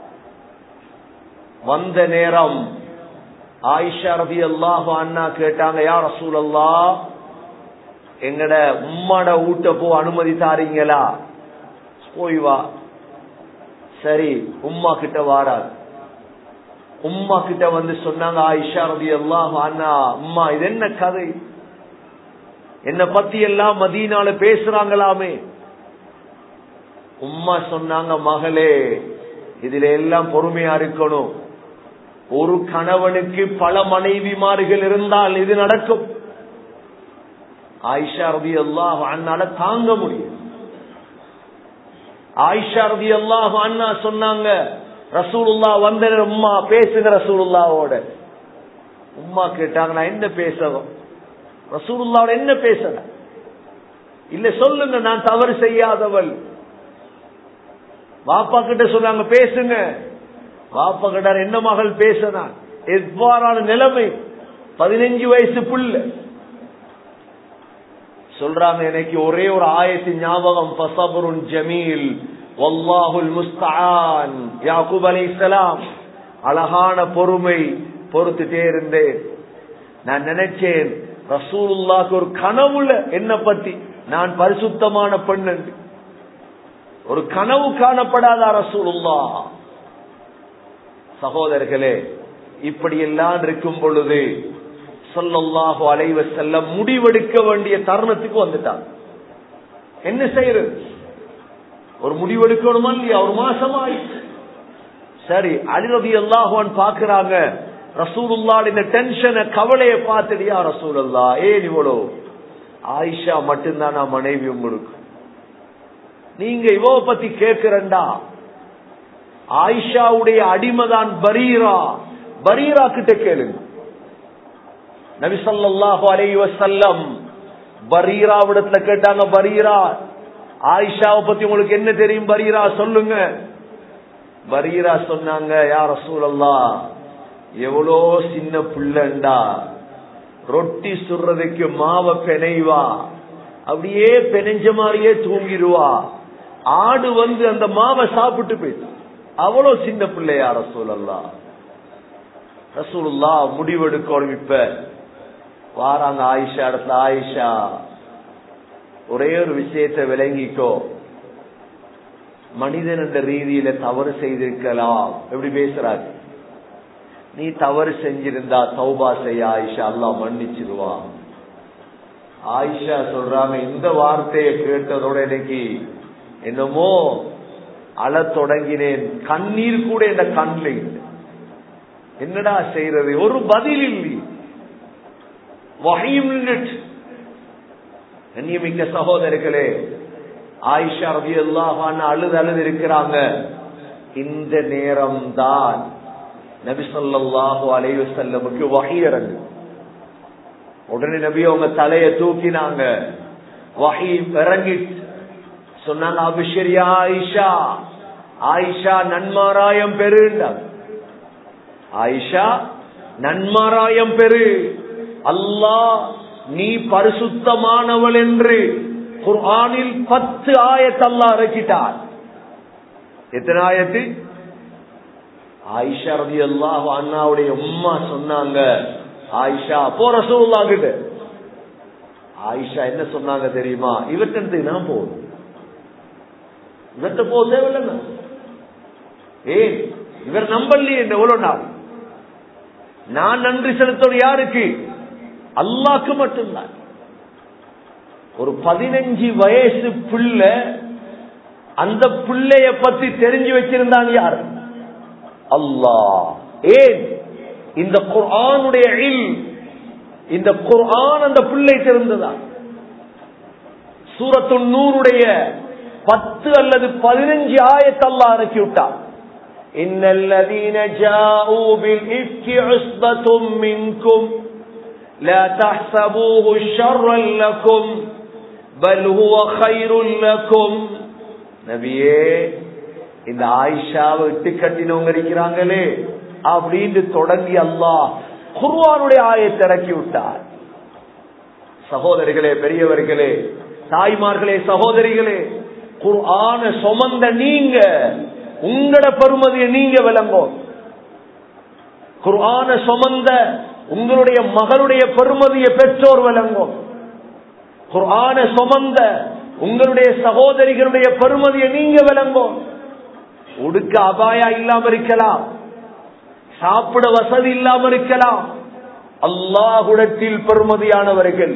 வந்த நேரம் ஆயிஷா ரபி அல்லாஹு அண்ணா கேட்டாங்க யார் ரசூல் அல்லா எங்கட உம்மாட ஊட்ட போ அனுமதி தாரீங்களா போய் வா சரி உம்மா கிட்ட வாராது உம்மா கிட்ட வந்து சொன்னாங்க ஆயிஷா ரபி அல்லாஹு அண்ணா உம்மா இது என்ன கதை என்ன பத்தி எல்லாம் மதீனால பேசுறாங்களாமே உம்மா சொன்னாங்க மகளே இதுல எல்லாம் பொறுமையா இருக்கணும் ஒரு கணவனுக்கு பல மனைவிமார்கள் இருந்தால் இது நடக்கும் ஆயிஷா ரதி அல்லாஹ் அண்ணால தாங்க முடியும் ஆயிஷா ரதி அல்லாஹ் அண்ணா சொன்னாங்க ரசூலுல்லா வந்த உம்மா பேசுங்க ரசூலுல்லாவோட உம்மா கேட்டாங்க நான் என்ன பேசவும் ரசூலுல்லாவோட என்ன பேசல இல்ல சொல்லுங்க நான் தவறு செய்யாதவள் வாப்பா கிட்ட சொன்னாங்க பேசுங்க வாப்பா கிட்ட என்ன மகள் பேசினான் எவ்வாறான நிலைமை பதினஞ்சு வயசு புள்ள சொல்றாங்க எனக்கு ஒரே ஒரு ஆயத்தின் ஞாபகம் பசபருன் ஜமீல் வல்லாஹுல் முஸ்தான் யாக்கூப் அலி இஸ்லாம் அழகான பொறுமை பொறுத்துட்டே இருந்தேன் நான் நினைச்சேன் ரசூலுல்லாக்கு ஒரு கனவுல என்ன பத்தி நான் பரிசுத்தமான பெண் என்று ஒரு கனவு காணப்படாத ரசூலுல்லா சகோதரர்களே இப்படியெல்லாம் இருக்கும் பொழுது சொல்லல்லாஹு அலைவ செல்ல முடிவெடுக்க வேண்டிய தருணத்துக்கு வந்துட்டான் என்ன செய்யறது ஒரு முடிவெடுக்கணுமா இல்லையா ஒரு மாசம் ஆயிடுச்சு சரி அலிரதி அல்லாஹான் பாக்குறாங்க ரசூலுல்லா இந்த டென்ஷனை கவலையை பார்த்துடியா ரசூலுல்லா ஏன் இவ்வளோ ஆயிஷா மட்டும்தான் நான் மனைவி உங்களுக்கு நீங்க இவ பத்தி கேட்கிறண்டா ஆயிஷாவுடைய அடிமைதான் பரீரா பரீரா கிட்ட கேளுங்க நபிசல்லாஹு அலைஹி வசல்லம் பரீராவிடத்துல கேட்டாங்க பரீரா ஆயிஷாவை பத்தி உங்களுக்கு என்ன தெரியும் பரீரா சொல்லுங்க பரீரா சொன்னாங்க யார் சூழல்லா எவ்வளோ சின்ன பிள்ளைண்டா ரொட்டி சுடுறதுக்கு மாவை பெனைவா அப்படியே பெனைஞ்ச மாதிரியே தூங்கிடுவா ஆடு வந்து அந்த மாவை சாப்பிட்டு போயிட்டு அவ்வளவு சின்ன பிள்ளையா ரசூலல்லா ரசூலுல்லா முடிவெடுக்கணும் இப்ப வாராங்க ஆயிஷா இடத்துல ஆயிஷா ஒரே ஒரு விஷயத்தை விளங்கிக்கோ மனிதன் என்ற ரீதியில தவறு செய்திருக்கலாம் எப்படி பேசுறாரு நீ தவறு செஞ்சிருந்தா தௌபா செய்ய ஆயிஷா அல்லா மன்னிச்சிருவா ஆயிஷா சொல்றாங்க இந்த வார்த்தையை கேட்டதோட எனக்கு என்னமோ அழ தொடங்கினேன் கண்ணீர் கூட என்ற கண்ணில் என்னடா செய்யறது ஒரு பதில் இல்லை வகையும் கண்ணியமிக்க சகோதரர்களே ஆயிஷா ரவி அல்லாஹான் அழுது அழுது இருக்கிறாங்க இந்த நேரம் தான் நபிசல்லாஹு அலைவு செல்லமுக்கு வகை இறங்கு உடனே நபி அவங்க தலைய தூக்கினாங்க வகை இறங்கி சொன்னாங்க அபிஷரியா ஆயிஷா ஆயிஷா நன்மாராயம் பெருண்டாங்க ஆயிஷா நன்மாராயம் பெரு அல்லாஹ் நீ பரிசுத்தமானவள் என்று குர்ஆனில் பத்து ஆயத் அல்லா இறக்கிட்டார் எத்தனை ஆயத்து ஆயிஷா ரதி அல்லாஹ் அண்ணாவுடைய உம்மா சொன்னாங்க ஆயிஷா போற சூழ்நா கிட்ட ஆயிஷா என்ன சொன்னாங்க தெரியுமா இவர்கிட்ட நான் போதும் இவர்கிட்ட போக தேவையில்லை ஏன் இவர் நம்பலையே என்ன எவ்வளவு நாள் நான் நன்றி செலுத்தணும் யாருக்கு அல்லாக்கு மட்டும்தான் ஒரு பதினஞ்சு வயசு பிள்ளை அந்த பிள்ளைய பத்தி தெரிஞ்சு வச்சிருந்தான் யார் அல்லாஹ் ஏன் இந்த குர்ஆனுடைய இல் இந்த குர்ஆன் அந்த பிள்ளை தெரிந்ததா சூரத்து நூறுடைய பத்து அல்லது பதினஞ்சு ஆயத்தல்லா இறக்கி விட்டார் إن الذين جاءوا بالإفك عصبة منكم لا تحسبوه شرا لكم بل هو خير لكم நபியே இந்த ஆயிஷாவை இட்டு கட்டினவங்க இருக்கிறாங்களே அப்படின்னு தொடங்கி அல்லாஹ் குர்வானுடைய ஆயத்தை இறக்கி விட்டார் சகோதரிகளே பெரியவர்களே தாய்மார்களே சகோதரிகளே குர்ஆன சுமந்த நீங்க உங்களோட பெருமதியை நீங்க விளங்கும் குர்ஆன சுமந்த உங்களுடைய மகளுடைய பெருமதியை பெற்றோர் விளங்கும் குர்ஆன சுமந்த உங்களுடைய சகோதரிகளுடைய பெருமதியை நீங்க விளங்கும் உடுக்க அபாயா இல்லாம இருக்கலாம் சாப்பிட வசதி இல்லாம இருக்கலாம் அல்லாஹுடத்தில் பெருமதியானவர்கள்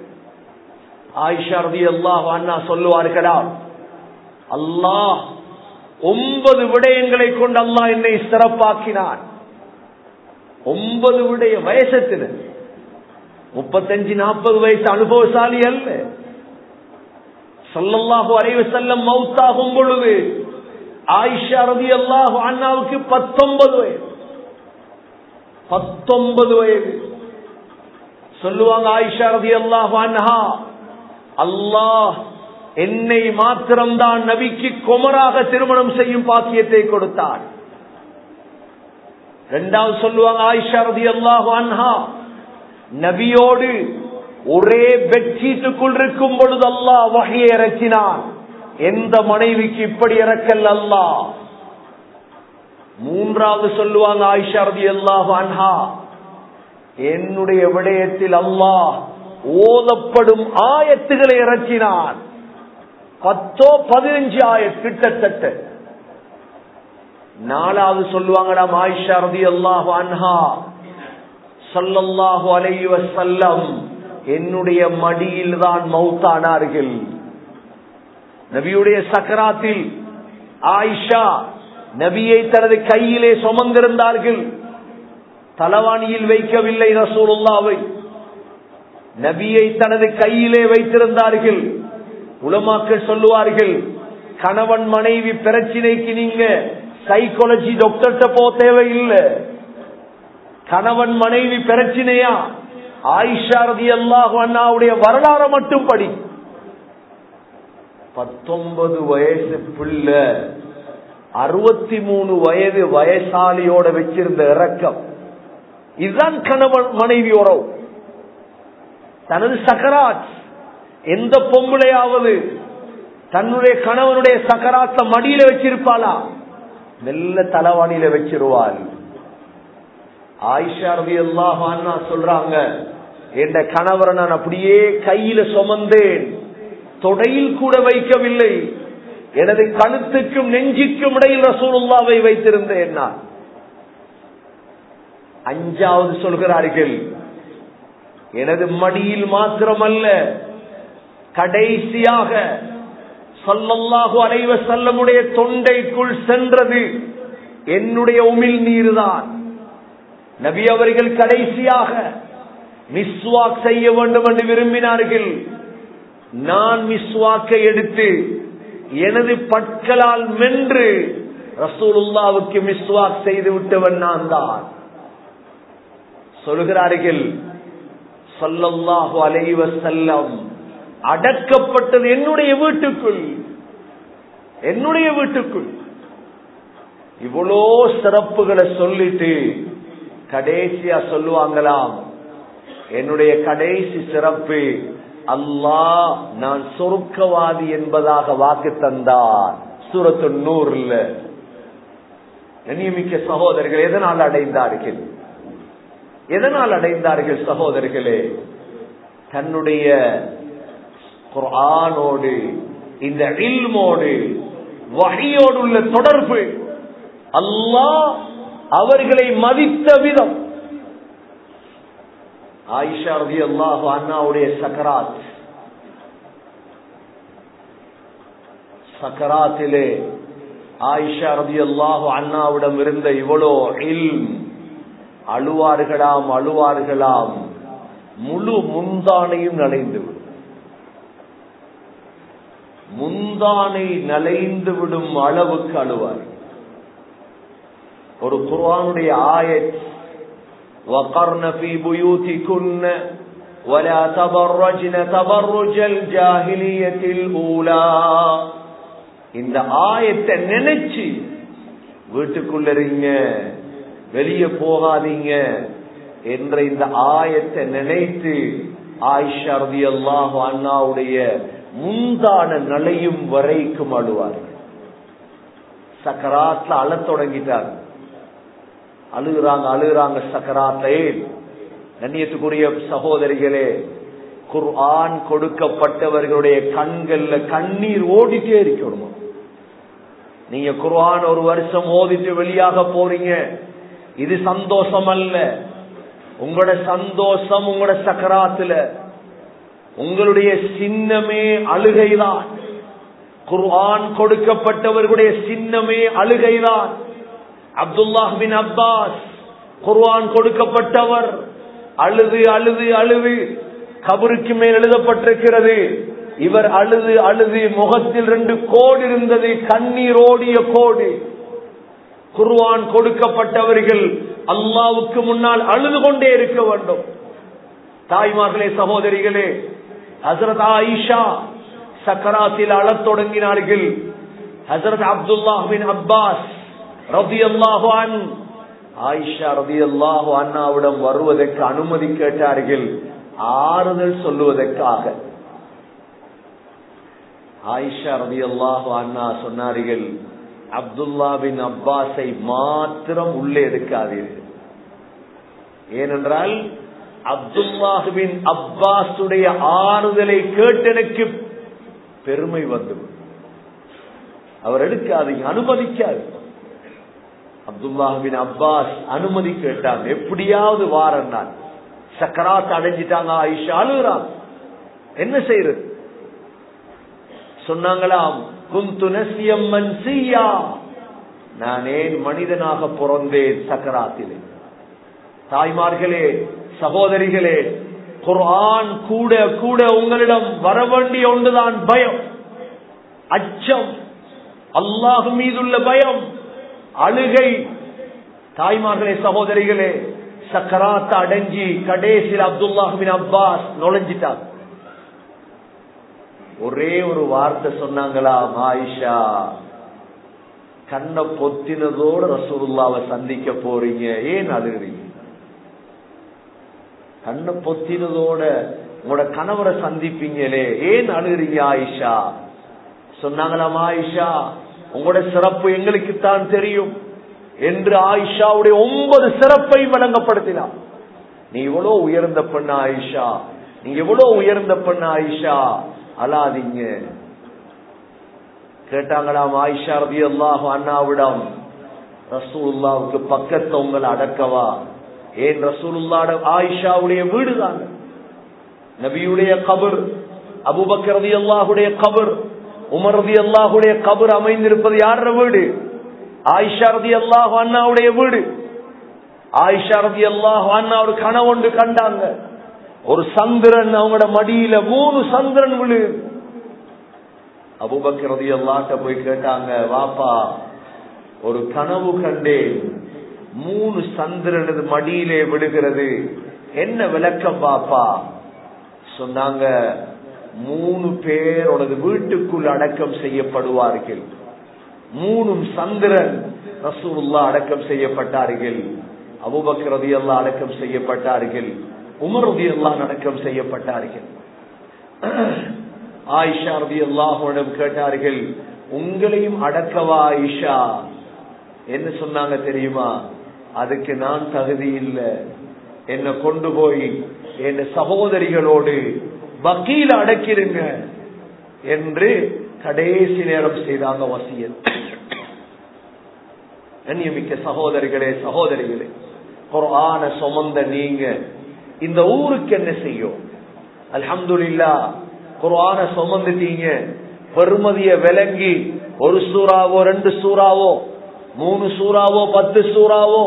ஆயிஷா ரதி அல்லாஹ் அண்ணா சொல்லுவார்களா அல்லாஹ் ஒன்பது விடயங்களை கொண்டு அல்லாஹ் என்னை சிறப்பாக்கினான் ஒன்பது விடய வயசத்துல முப்பத்தஞ்சு நாற்பது வயசு அனுபவசாலி அல்ல சொல்லல்லாஹு அறைவு செல்லம் மவுத்தாகும் பொழுது ஆயிஷா ரதி அல்லாஹு அண்ணாவுக்கு பத்தொன்பது வயது பத்தொன்பது வயது சொல்லுவாங்க ஆயிஷா ரதி அல்லாஹு அன்ஹா அல்லாஹ் என்னை மாத்திரம்தான் நபிக்கு குமராக திருமணம் செய்யும் பாக்கியத்தை கொடுத்தார் இரண்டாவது சொல்லுவாங்க ஆயிஷா ரதி அல்லாஹு அன்ஹா நபியோடு ஒரே பெட்ஷீட்டுக்குள் இருக்கும் பொழுது அல்லாஹ் வகையை இறக்கினான் எந்த மனைவிக்கு இப்படி இறக்கல் அல்லாஹ் மூன்றாவது சொல்லுவாங்க ஆயிஷா ரதி அல்லாஹு அன்ஹா என்னுடைய விடயத்தில் அல்லாஹ் ஓதப்படும் ஆயத்துகளை இறக்கினான் பத்தோ பதினஞ்சு ஆயத் கிட்டத்தட்ட நாலாவது சொல்லுவாங்கடா ஆயிஷா ரதி அல்லாஹு அன்ஹா சல்லல்லாஹு அலைஹி வஸல்லம் என்னுடைய மடியில் தான் மௌத்தானார்கள் நபியுடைய சக்கராத்தில் ஆயிஷா நபியை தனது கையிலே சுமந்திருந்தார்கள் தலவாணியில் வைக்கவில்லை ரசூலுல்லாவை நபியை தனது கையிலே வைத்திருந்தார்கள் உலமாக்கள் சொல்லுவார்கள் கணவன் மனைவி பிரச்சினைக்கு நீங்க சைக்காலஜி டாக்டர்கிட்ட போக தேவையில்லை கணவன் மனைவி பிரச்சனையா ஆயிஷா ரதி அல்லாஹ் அண்ணாவுடைய வரலாறு மட்டும் படி பத்தொன்பது வயசு பிள்ளை அறுபத்தி மூணு வயது வயசாலியோட வச்சிருந்த இறக்கம் இதுதான் கணவன் மனைவி உறவு தனது சக்கராத் எந்த பொம்பளையாவது தன்னுடைய கணவனுடைய சக்கராத்த மடியில வச்சிருப்பாளா மெல்ல தலைவாணியில வச்சிருவாள் ஆயிஷா ரவி அல்லாஹான்னா சொல்றாங்க என்ற கணவரை நான் அப்படியே கையில சுமந்தேன் தொடையில் கூட வைக்கவில்லை எனது கழுத்துக்கும் நெஞ்சுக்கும் இடையில் ரசூலுல்லாவை வைத்திருந்தேன் நான் அஞ்சாவது சொல்கிறார்கள் எனது மடியில் மாத்திரமல்ல கடைசியாக சொல்லல்லாஹு அலைவ செல்லமுடைய தொண்டைக்குள் சென்றது என்னுடைய உமிழ் நீர்தான் நபி அவர்கள் கடைசியாக மிஸ்வாக் செய்ய வேண்டும் என்று விரும்பினார்கள் நான் மிஸ்வாக்கை எடுத்து எனது பற்களால் மென்று ரசூலுல்லாவுக்கு மிஸ்வாக் செய்து விட்டவன் நான் தான் சொல்கிறார்கள் சொல்லல்லாஹு அலைவ செல்லம் அடக்கப்பட்டது என்னுடைய வீட்டுக்குள் என்னுடைய வீட்டுக்குள் இவ்வளோ சிறப்புகளை சொல்லிட்டு கடைசியா சொல்லுவாங்களாம் என்னுடைய கடைசி சிறப்பு அல்லாஹ் நான் சொருக்கவாதி என்பதாக வாக்கு தந்தார் சூரத்து நூறுல நியமிக்க சகோதரர்கள் எதனால் அடைந்தார்கள் எதனால் அடைந்தார்கள் சகோதரர்களே தன்னுடைய குரானோடு இந்த இல்மோடு வகையோடு உள்ள தொடர்பு அல்லாஹ் அவர்களை மதித்த விதம் ஆயிஷா ரவி அல்லாஹு அண்ணாவுடைய சக்கராத் சக்கராத்திலே ஆயிஷா ரவி அல்லாஹு அண்ணாவிடம் இருந்த இவ்வளோ இல் அழுவார்களாம் அழுவார்களாம் முழு முந்தானையும் நலைந்துவிடும் முந்தானை நலைந்து விடும் அளவுக்கு அழுவார் ஒரு குர்ஆனுடைய ஆயத் وقرن في بيوتكن ولا تبرجن تبرج الجاهلية الأولى இந்த ஆயத்தை நினைச்சு வீட்டுக்குள்ள இருங்க வெளியே போகாதீங்க என்ற இந்த ஆயத்தை நினைத்து ஆயிஷா ரதி அல்லாஹு அண்ணாவுடைய முந்தான நிலையும் வரைக்கும் அழுவார்கள் சக்கராத்ல அழத் தொடங்கிட்டார் அழுகுறாங்க அழுகுறாங்க சக்கராத்தை கண்ணியத்துக்குரிய சகோதரிகளே குர்ஆன் கொடுக்கப்பட்டவர்களுடைய கண்கள்ல கண்ணீர் ஓடிட்டே இருக்கணும் நீங்க குர்ஆன் ஒரு வருஷம் ஓதிட்டு வெளியாக போறீங்க இது சந்தோஷம் அல்ல உங்களோட சந்தோஷம் உங்களோட சக்கராத்துல உங்களுடைய சின்னமே அழுகைதான் குர்ஆன் கொடுக்கப்பட்டவர்களுடைய சின்னமே அழுகைதான் அப்துல்லாஹ் பின் அப்பாஸ் குர்ஆன் கொடுக்கப்பட்டவர் அழுது அழுது அழுது கபருக்கு மேல் எழுதப்பட்டிருக்கிறது இவர் அழுது அழுது முகத்தில் ரெண்டு கோடு இருந்தது கண்ணீர் ஓடிய கோடு குர்ஆன் கொடுக்கப்பட்டவர்கள் அல்லாவுக்கு முன்னால் அழுது கொண்டே இருக்க வேண்டும் தாய்மார்களே சகோதரிகளே ஹசரத் ஆயிஷா சக்கராத்தில் அழத் தொடங்கினார்கள் ஹசரத் அப்துல்லாஹ் பின் அப்பாஸ் ரபி அல்லாஹான் ஆயிஷா ரபி அல்லாஹு அண்ணாவிடம் வருவதற்கு அனுமதி கேட்டார்கள் ஆறுதல் சொல்லுவதற்காக ஆயிஷா ரபி அல்லாஹு அண்ணா சொன்னார்கள் அப்துல்லா பின் அப்பாஸை மாத்திரம் உள்ளே எடுக்காதீர்கள் ஏனென்றால் அப்துல்லாஹுவின் அப்பாஸுடைய ஆறுதலை கேட்டு எனக்கு பெருமை வந்து அவர் எடுக்காதீங்க அனுமதிக்காது அப்துல்லாஹுவின் அப்பாஸ் அனுமதி கேட்டாங்க எப்படியாவது வாரன் நான் சக்கராத் அடைஞ்சிட்டாங்க ஆயிஷா அழுகிறான் என்ன செய்யறது சொன்னாங்களாம் குந்து நசியம் மன்சியா நான் ஏன் மனிதனாக பிறந்தேன் சக்கராத்திலே தாய்மார்களே சகோதரிகளே குர்ஆன் கூட கூட உங்களிடம் வர வேண்டிய ஒன்றுதான் பயம் அச்சம் அல்லாஹ் மீதுள்ள பயம் அழுகை தாய்மார்களே சகோதரிகளே சக்கராத்த அடைஞ்சி கடைசியில் அப்துல்லாஹின் அப்பாஸ் நுழைஞ்சிட்டார் ஒரே ஒரு வார்த்தை சொன்னாங்களா மாயிஷா கண்ணை பொத்தினதோட ரசூலுல்லாவை சந்திக்க போறீங்க ஏன் அழுகிறீங்க கண்ணை பொத்தினதோட உங்களோட கணவரை சந்திப்பீங்களே ஏன் அழுகிறீங்க ஆயிஷா சொன்னாங்களாம் ஆயிஷா உங்களோட சிறப்பு எங்களுக்கு தான் தெரியும் என்று ஆயிஷாவுடைய ஒன்பது சிறப்பை வழங்கப்படுத்தினார் நீ எவ்வளவு உயர்ந்த பெண்ண ஆயிஷா நீ எவ்வளவு உயர்ந்த பெண்ண ஆயிஷா அலாதீங்க கேட்டாங்களாம் ஆயிஷா ரபி அல்லாஹ் அண்ணாவிடம் ரசூலுல்லாவுக்கு பக்கத்தை உங்களை அடக்கவா ஏன் ரசூலுல்லாட ஆயிஷாவுடைய வீடு தாங்க நபியுடைய கபர் அபுபக்கர் ரதி அல்லாஹுடைய கபர் உமர் ரதி அல்லாஹுடைய கபர் அமைந்திருப்பது யார வீடு ஆயிஷா ரதி அல்லாஹு அண்ணாவுடைய வீடு ஆயிஷா ரதி அல்லாஹு அண்ணா ஒரு கனவொண்டு கண்டாங்க ஒரு சந்திரன் அவங்களோட மடியில மூணு சந்திரன் விழு அபுபக்கர் ரதி அல்லாட்ட போய் கேட்டாங்க வாப்பா ஒரு கனவு கண்டேன் மூணு சந்திரனது மடியிலே விடுகிறது என்ன விளக்கம் பாப்பா சொன்னாங்க மூணு பேர் உனது வீட்டுக்குள் அடக்கம் செய்யப்படுவார்கள் மூணும் சந்திரன் ரசூல்லா அடக்கம் செய்யப்பட்டார்கள் அபுபக்கர் ரதி அல்லா அடக்கம் செய்யப்பட்டார்கள் உமர் ரதி அல்லா அடக்கம் செய்யப்பட்டார்கள் ஆயிஷா ரதி அல்லாஹுடன் கேட்டார்கள் உங்களையும் அடக்கவா ஆயிஷா என்ன சொன்னாங்க தெரியுமா அதுக்கு நான் தகுதி இல்லை என்ன கொண்டு போய் என் சகோதரிகளோடு வக்கீல அடக்கிடுங்க என்று கடைசி நேரம் செய்தாங்க வசியல் கண்ணியமிக்க சகோதரிகளே சகோதரிகளே குரான சுமந்த நீங்க இந்த ஊருக்கு என்ன செய்யும் அல்ஹம்துலில்லா குரான சுமந்துட்டீங்க பெருமதிய விளங்கி ஒரு சூறாவோ ரெண்டு சூறாவோ மூணு சூறாவோ பத்து சூறாவோ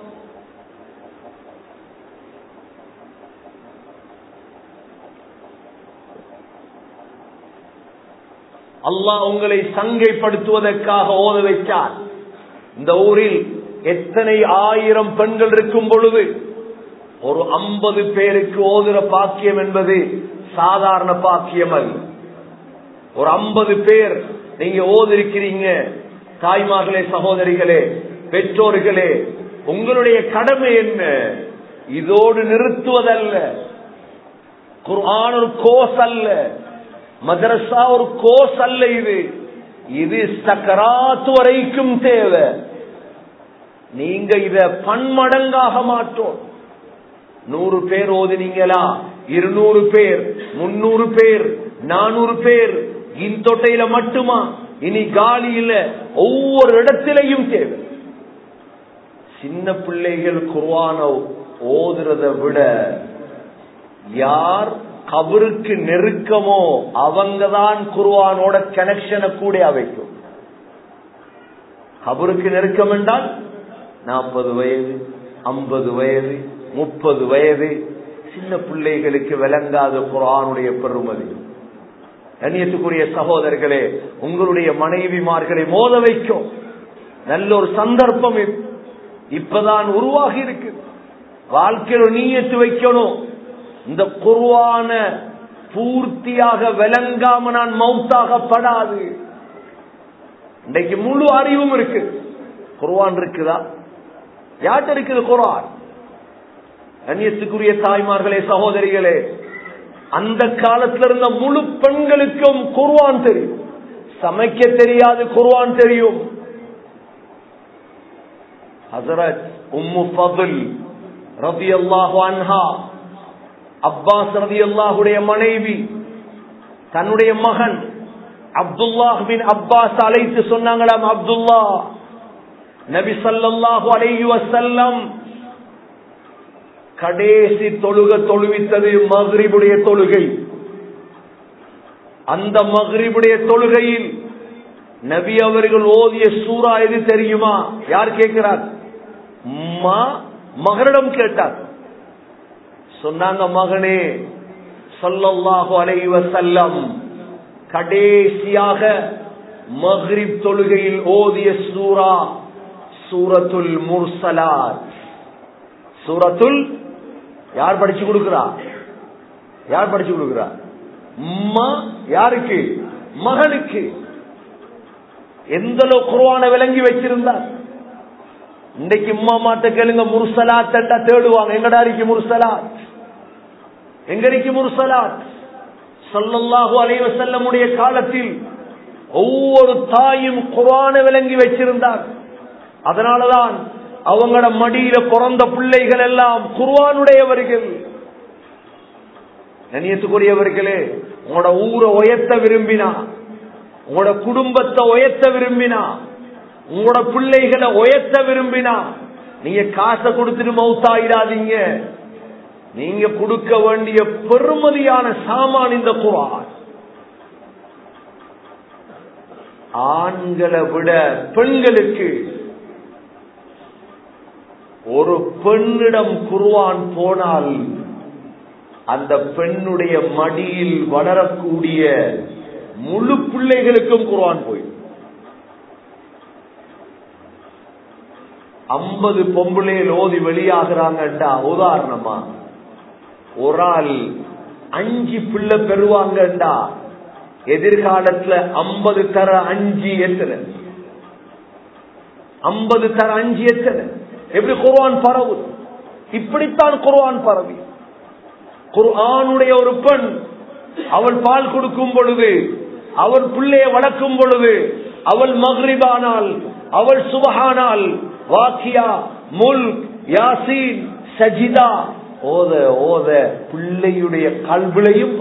அல்லாஹ் உங்களை சங்கைப்படுத்துவதற்காக ஓத வைத்தார் இந்த ஊரில் எத்தனை ஆயிரம் பெண்கள் இருக்கும் பொழுது ஒரு ஐம்பது பேருக்கு ஓதுற பாக்கியம் என்பது சாதாரண பாக்கியம் அல்ல ஒரு ஐம்பது பேர் நீங்க ஓதிருக்கிறீங்க தாய்மார்களே சகோதரிகளே பெற்றோர்களே உங்களுடைய கடமை என்ன இதோடு நிறுத்துவதல்ல குர்ஆன் ஒரு கோஸ் அல்ல மதரசா ஒரு கோஸ் அல்ல இது இது சக்கராத்து வரைக்கும் தேவை நீங்க இத பன்மடங்காக மாட்டோம் நூறு பேர் ஓதுனீங்களா இருநூறு பேர் முன்னூறு பேர் நானூறு பேர் இந்தொட்டையில மட்டுமா இனி காலியில ஒவ்வொரு இடத்திலையும் தேவை சின்ன பிள்ளைகள் குர்வான ஓதுறத விட யார் கபருக்கு நெருக்கமோ அவங்கதான் குர்வானோட கனெக்ஷனை கூட வைக்கும் கபருக்கு நெருக்கம் என்றால் நாற்பது வயது ஐம்பது வயது முப்பது வயது சின்ன பிள்ளைகளுக்கு விளங்காத குரானுடைய பெருமதி கண்ணியத்துக்குரிய சகோதரர்களே உங்களுடைய மனைவிமார்களை மோத வைக்கும் நல்ல ஒரு சந்தர்ப்பம் இது. இப்பதான் உருவாகி இருக்கு வாழ்க்கையில நீயத்து வைக்கணும் இந்த குருவான பூர்த்தியாக விளங்காம நான் மவுத்தாகப்படாது இன்றைக்கு முழு அறிவும் இருக்கு குர்வான் இருக்குதா யார்கிட்ட இருக்குது குர்ஆன் கண்ணியத்துக்குரிய தாய்மார்களே சகோதரிகளே அந்த காலத்துல இருந்த முழு பெண்களுக்கும் குர்வான் தெரியும் சமைக்க தெரியாது குர்வான் தெரியும் ஹசரத் உம்மு ஃபதுல் ரபி அல்லாஹு அன்ஹா அப்பாஸ் ரதி அல்லாஹுடைய மனைவி தன்னுடைய மகன் அப்துல்லாஹ் பின் அப்பாஸ் அழைத்து சொன்னாங்களாம் அப்துல்லா நபி சல்லாஹு அலைஹி வசல்லம் கடைசி தொழுக தொழுவித்தது மஹ்ரிபுடைய தொழுகை அந்த மஹ்ரிபுடைய தொழுகையில் நபி அவர்கள் ஓதிய சூறா எது தெரியுமா யார் கேட்கிறார் மகனிடம் கேட்டார் சொன்னாங்க மகனே சொல்லல்லாஹு அலைவ செல்லம் கடைசியாக மஹ்ரிப் தொழுகையில் ஓதிய சூரா சூரத்துல் முர்சலாத் சூரத்துல் யார் படிச்சு கொடுக்கிறா யார் படிச்சு கொடுக்கிறா அம்மா யாருக்கு மகனுக்கு எந்த குருவான விளங்கி வச்சிருந்தார் இன்றைக்கு உம்மா மாட்ட கேளுங்க முருசலாத் தேடுவாங்க எங்கடா இருக்கு முருசலாத் எங்க இருக்கு முருசலாத் சல்லல்லாஹு அலைவ செல்லமுடைய காலத்தில் ஒவ்வொரு தாயும் குரான விளங்கி வச்சிருந்தார் அதனாலதான் அவங்களோட மடியில பிறந்த பிள்ளைகள் எல்லாம் குர்வானுடையவர்கள் நினையத்துக்குரியவர்களே உங்களோட ஊரை உயர்த்த விரும்பினா உங்களோட குடும்பத்தை உயர்த்த விரும்பினா உங்களோட பிள்ளைகளை உயர்த்த விரும்பினா நீங்க காசை கொடுத்துட்டு மவுத்தாயிடாதீங்க நீங்க கொடுக்க வேண்டிய பெருமதியான சாமான் இந்த குரான் ஆண்களை விட பெண்களுக்கு ஒரு பெண்ணிடம் குருவான் போனால் அந்த பெண்ணுடைய மடியில் வளரக்கூடிய முழு பிள்ளைகளுக்கும் குருவான் போய் ஐம்பது பொம்பளையில் ஓதி வெளியாகிறாங்கண்டா உதாரணமா ஒரு ஆள் அஞ்சு பிள்ளை பெறுவாங்கண்டா எதிர்காலத்துல ஐம்பது தர அஞ்சு எத்தனை ஐம்பது தர அஞ்சு எத்தனை எப்படி குர்ஆன் பரவு இப்படித்தான் குர்ஆன் பரவி குர்ஆனுடைய ஒரு பெண் அவள் பால் கொடுக்கும் பொழுது அவள் பிள்ளைய வளர்க்கும் பொழுது அவள் மஹ்ரிபானால் அவள் சுபஹானால் வாக்கியா முல் யாசீன் சஜிதா ஓத ஓத பிள்ளையுடைய கல்விளையும்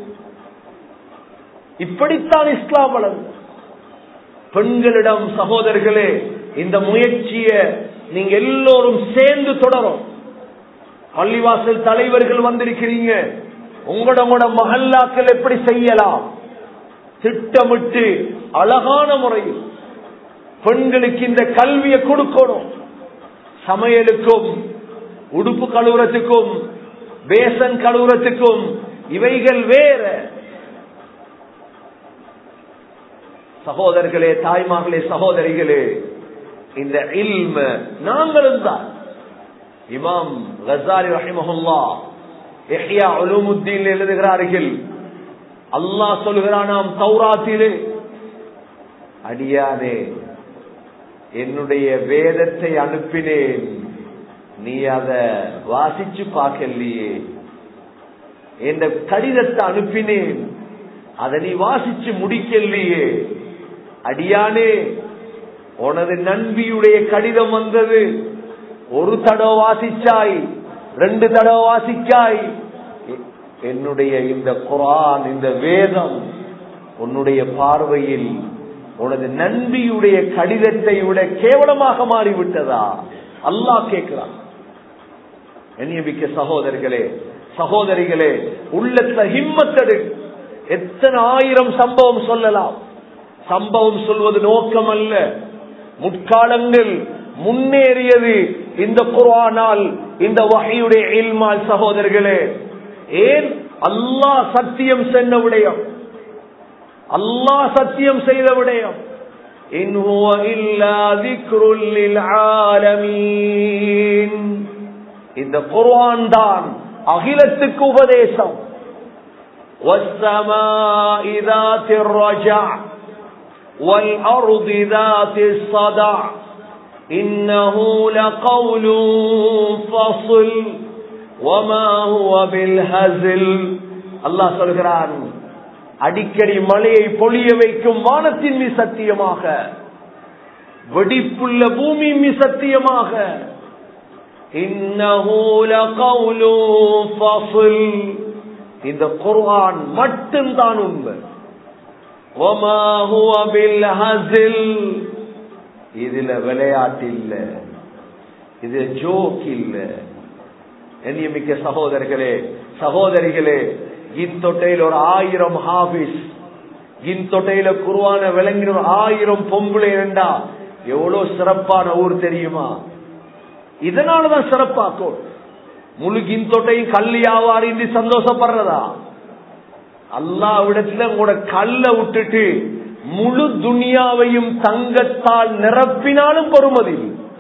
இப்படித்தான் இஸ்லாம் வளர்ந்து பெண்களிடம் சகோதரர்களே இந்த முயற்சிய நீங்க எல்லோரும் சேர்ந்து தொடரும் பள்ளிவாசல் தலைவர்கள் வந்திருக்கிறீங்க உங்களோட உங்களோட மகல்லாக்கள் எப்படி செய்யலாம் திட்டமிட்டு அழகான முறையில் பெண்களுக்கு இந்த கல்வியை கொடுக்கணும் சமையலுக்கும் உடுப்பு கழுவுறதுக்கும் பேசன் கழுவுறதுக்கும் இவைகள் வேற சகோதரர்களே தாய்மார்களே சகோதரிகளே இந்த இல்ம நாங்களும் தான் இமாம் கசாரி ரஹிமஹுல்லா எஹ்யா உலூமுத்தீன் எழுதுகிறார்கள் அல்லாஹ் சொல்கிறானாம் தௌராத்திலே அடியானே என்னுடைய வேதத்தை அனுப்பினேன் நீ அத வாசிச்சு பார்க்கலையே என்ற கடிதத்தை அனுப்பினேன் அதை நீ வாசிச்சு முடிக்கலையே அடியானே உனது நண்பியுடைய கடிதம் வந்தது ஒரு தடவை வாசிச்சாய் ரெண்டு தடவை வாசிக்காய் என்னுடைய இந்த குரான் இந்த வேதம் உன்னுடைய பார்வையில் உனது நன்பியுடைய கடிதத்தை விட கேவலமாக மாறிவிட்டதா அல்லாஹ் கேட்கிறான் என்னியமிக்க சகோதரர்களே சகோதரிகளே உள்ளத்துல ஹிம்மத்தடு எத்தனை ஆயிரம் சம்பவம் சொல்லலாம் சம்பவம் சொல்வது நோக்கம் அல்ல முற்காலங்கள் முன்னேறியது இந்த குர்ஆனால் இந்த வகையுடைய இல்மால் சகோதரர்களே ஏன் அல்லாஹ் சத்தியம் சென்ற விடயம் அல்லாஹ் சத்தியம் செய்த விடயம் இன் ஹுவ இல்லா திக்ருல் லில் ஆலமீன் இந்த குர்ஆன் தான் அகிலத்துக்கு உபதேசம் والسماء ذات الرجع والأرض ذات الصدع إنه لقول فصل وما هو بالهزل الله சொல்கிறான் அடிக்கடி மழையை பொழிய வைக்கும் வானத்தின் மீ சத்தியமாக வெடிப்புள்ள பூமி மீ சத்தியமாக இன்னஹு லகவுலு ஃபஸ்ல் இந்த குர்ஆன் மட்டும்தான் உண்மை وما هو بالهزل இதுல விளையாட்டு இல்ல இது ஜோக் இல்ல எண்ணியமிக்க சகோதரர்களே சகோதரிகளே இத்தொட்டையில் ஒரு ஆயிரம் ஹாபிஸ் இந்தொட்டையில குருவான விளங்கின ஒரு ஆயிரம் பொம்பளை இரண்டா எவ்வளவு சிறப்பான ஊர் தெரியுமா இதனாலதான் சிறப்பாக்கும் முழு கிந்தொட்டையும் கல் வியாபாரி சந்தோஷப்படுறதா அல்லாவிடத்துல உங்களோட கல்ல விட்டுட்டு முழு துனியாவையும் தங்கத்தால் நிரப்பினாலும் பெருமதி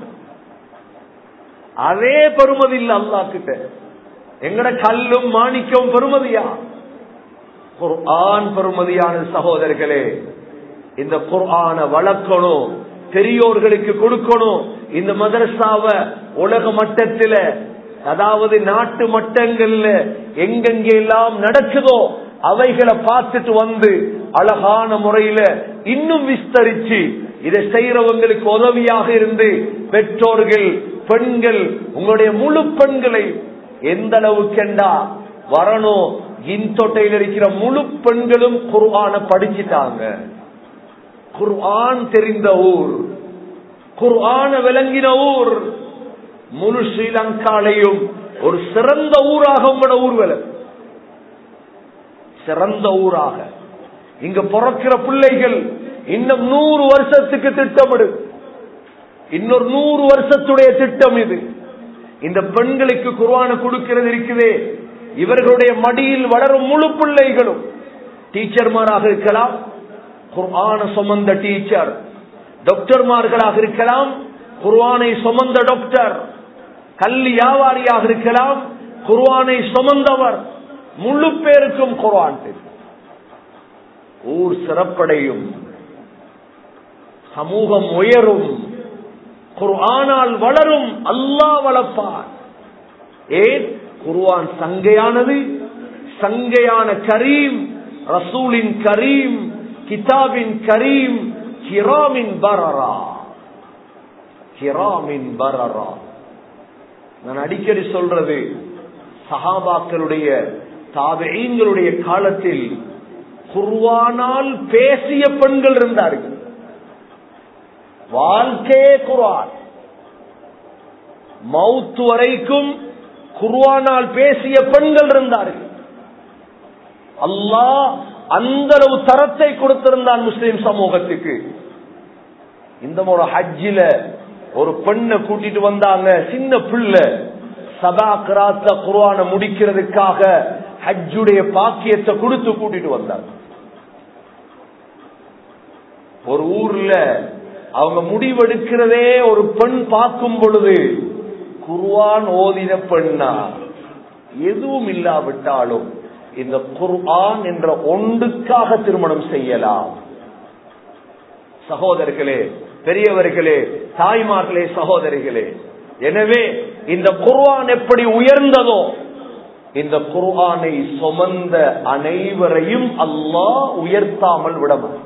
அதே பெருமதி இல்ல அல்லா கிட்ட எங்கட கல்லும் மாணிக்கம் பெருமதியா குர்ஆன் பெருமதியான சகோதரர்களே இந்த குர்ஆன வளர்க்கணும் பெரியோர்களுக்கு கொடுக்கணும் இந்த மதரசாவ உலக மட்டத்தில அதாவது நாட்டு மட்டங்கள்ல எங்கெங்கே எல்லாம் நடக்குதோ அவைகளை பார்த்துட்டு வந்து அழகான முறையில இன்னும் விஸ்தரிச்சு இதை செய்யறவங்களுக்கு உதவியாக இருந்து பெற்றோர்கள் பெண்கள் உங்களுடைய முழு பெண்களை எந்த அளவுக்கெண்டா வரணும் இன்தொட்டையில் இருக்கிற முழு பெண்களும் குர்ஆன படிச்சுட்டாங்க குர்ஆன் தெரிந்த ஊர் குர்ஆன விளங்கின ஊர் முழு ஸ்ரீலங்காலையும் ஒரு சிறந்த ஊராக உங்களோட ஊர் விளக்கு சிறந்த ஊராக இங்க பிறக்கிற பிள்ளைகள் இன்னும் நூறு வருஷத்துக்கு திட்டமிடு இன்னொரு நூறு வருஷத்துடைய திட்டம் இது இந்த பெண்களுக்கு குர்வான கொடுக்கிறது இருக்குதே இவர்களுடைய மடியில் வளரும் முழு பிள்ளைகளும் டீச்சர்மாராக இருக்கலாம் குர்ஆன சுமந்த டீச்சர் டாக்டர்மார்களாக இருக்கலாம் குர்வானை சுமந்த டாக்டர் கல்வி வியாபாரியாக இருக்கலாம் குர்வானை சுமந்தவர் முழு பேருக்கும் குர்ஆன் ஊர் சிறப்படையும் சமூகம் உயரும் குர்ஆனால் வளரும் அல்லாஹ் வளர்ப்பார் ஏன் குர்ஆன் சங்கையானது சங்கையான கரீம் ரசூலின் கரீம் கிதாபின் கரீம் கிராமின் பரரா கிராமின் பரரா நான் அடிக்கடி சொல்றது சஹாபாக்களுடைய தாபெயங்களுடைய காலத்தில் குர்வானால் பேசிய பெண்கள் இருந்தார்கள் வாழ்க்கையே குர்வான் மவுத்து வரைக்கும் குர்வானால் பேசிய பெண்கள் இருந்தார்கள் அல்லாஹ் அந்த அளவு தரத்தை கொடுத்திருந்தான் முஸ்லிம் சமூகத்துக்கு இந்த ஒரு ஹஜ்ஜில ஒரு பெண்ணை கூட்டிட்டு வந்தாங்க சின்ன பிள்ளை சதா கிராத்த குர்வான முடிக்கிறதுக்காக ஹஜ்ஜுடைய பாக்கியத்தை கொடுத்து கூட்டிட்டு வந்தாங்க ஒரு ஊர்ல அவங்க முடிவெடுக்கிறதே ஒரு பெண் பார்க்கும் பொழுது குர்வான் ஓதின பெண்ணா எதுவும் இல்லாவிட்டாலும் இந்த குர்ஆன் என்ற ஒன்றுக்காக திருமணம் செய்யலாம் சகோதரர்களே பெரியவர்களே தாய்மார்களே சகோதரிகளே எனவே இந்த குர்ஆன் எப்படி உயர்ந்ததோ இந்த குர்ஆனை சுமந்த அனைவரையும் அல்லாஹ் உயர்த்தாமல் விடமாட்டார்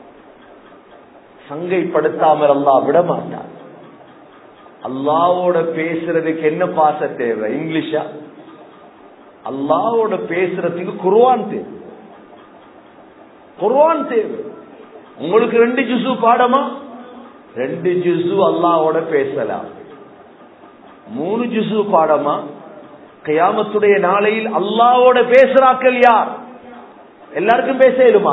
சங்கைப்படுத்தாமல் அல்லாஹ் விடமாட்டார் அல்லாவோட பேசுறதுக்கு என்ன பாச தேவை இங்கிலீஷா அல்லாவோட பேசுறதுக்கு குர்வான் தேவை குர்வான் தேவை உங்களுக்கு ரெண்டு ஜுசு பாடமா ரெண்டு ஜுசு அல்லாவோட பேசலாம் மூணு ஜுசு பாடமா கயாமத்துடைய நாளையில் அல்லாவோட பேசுறாக்கள் யார் எல்லாருக்கும் பேச இயலுமா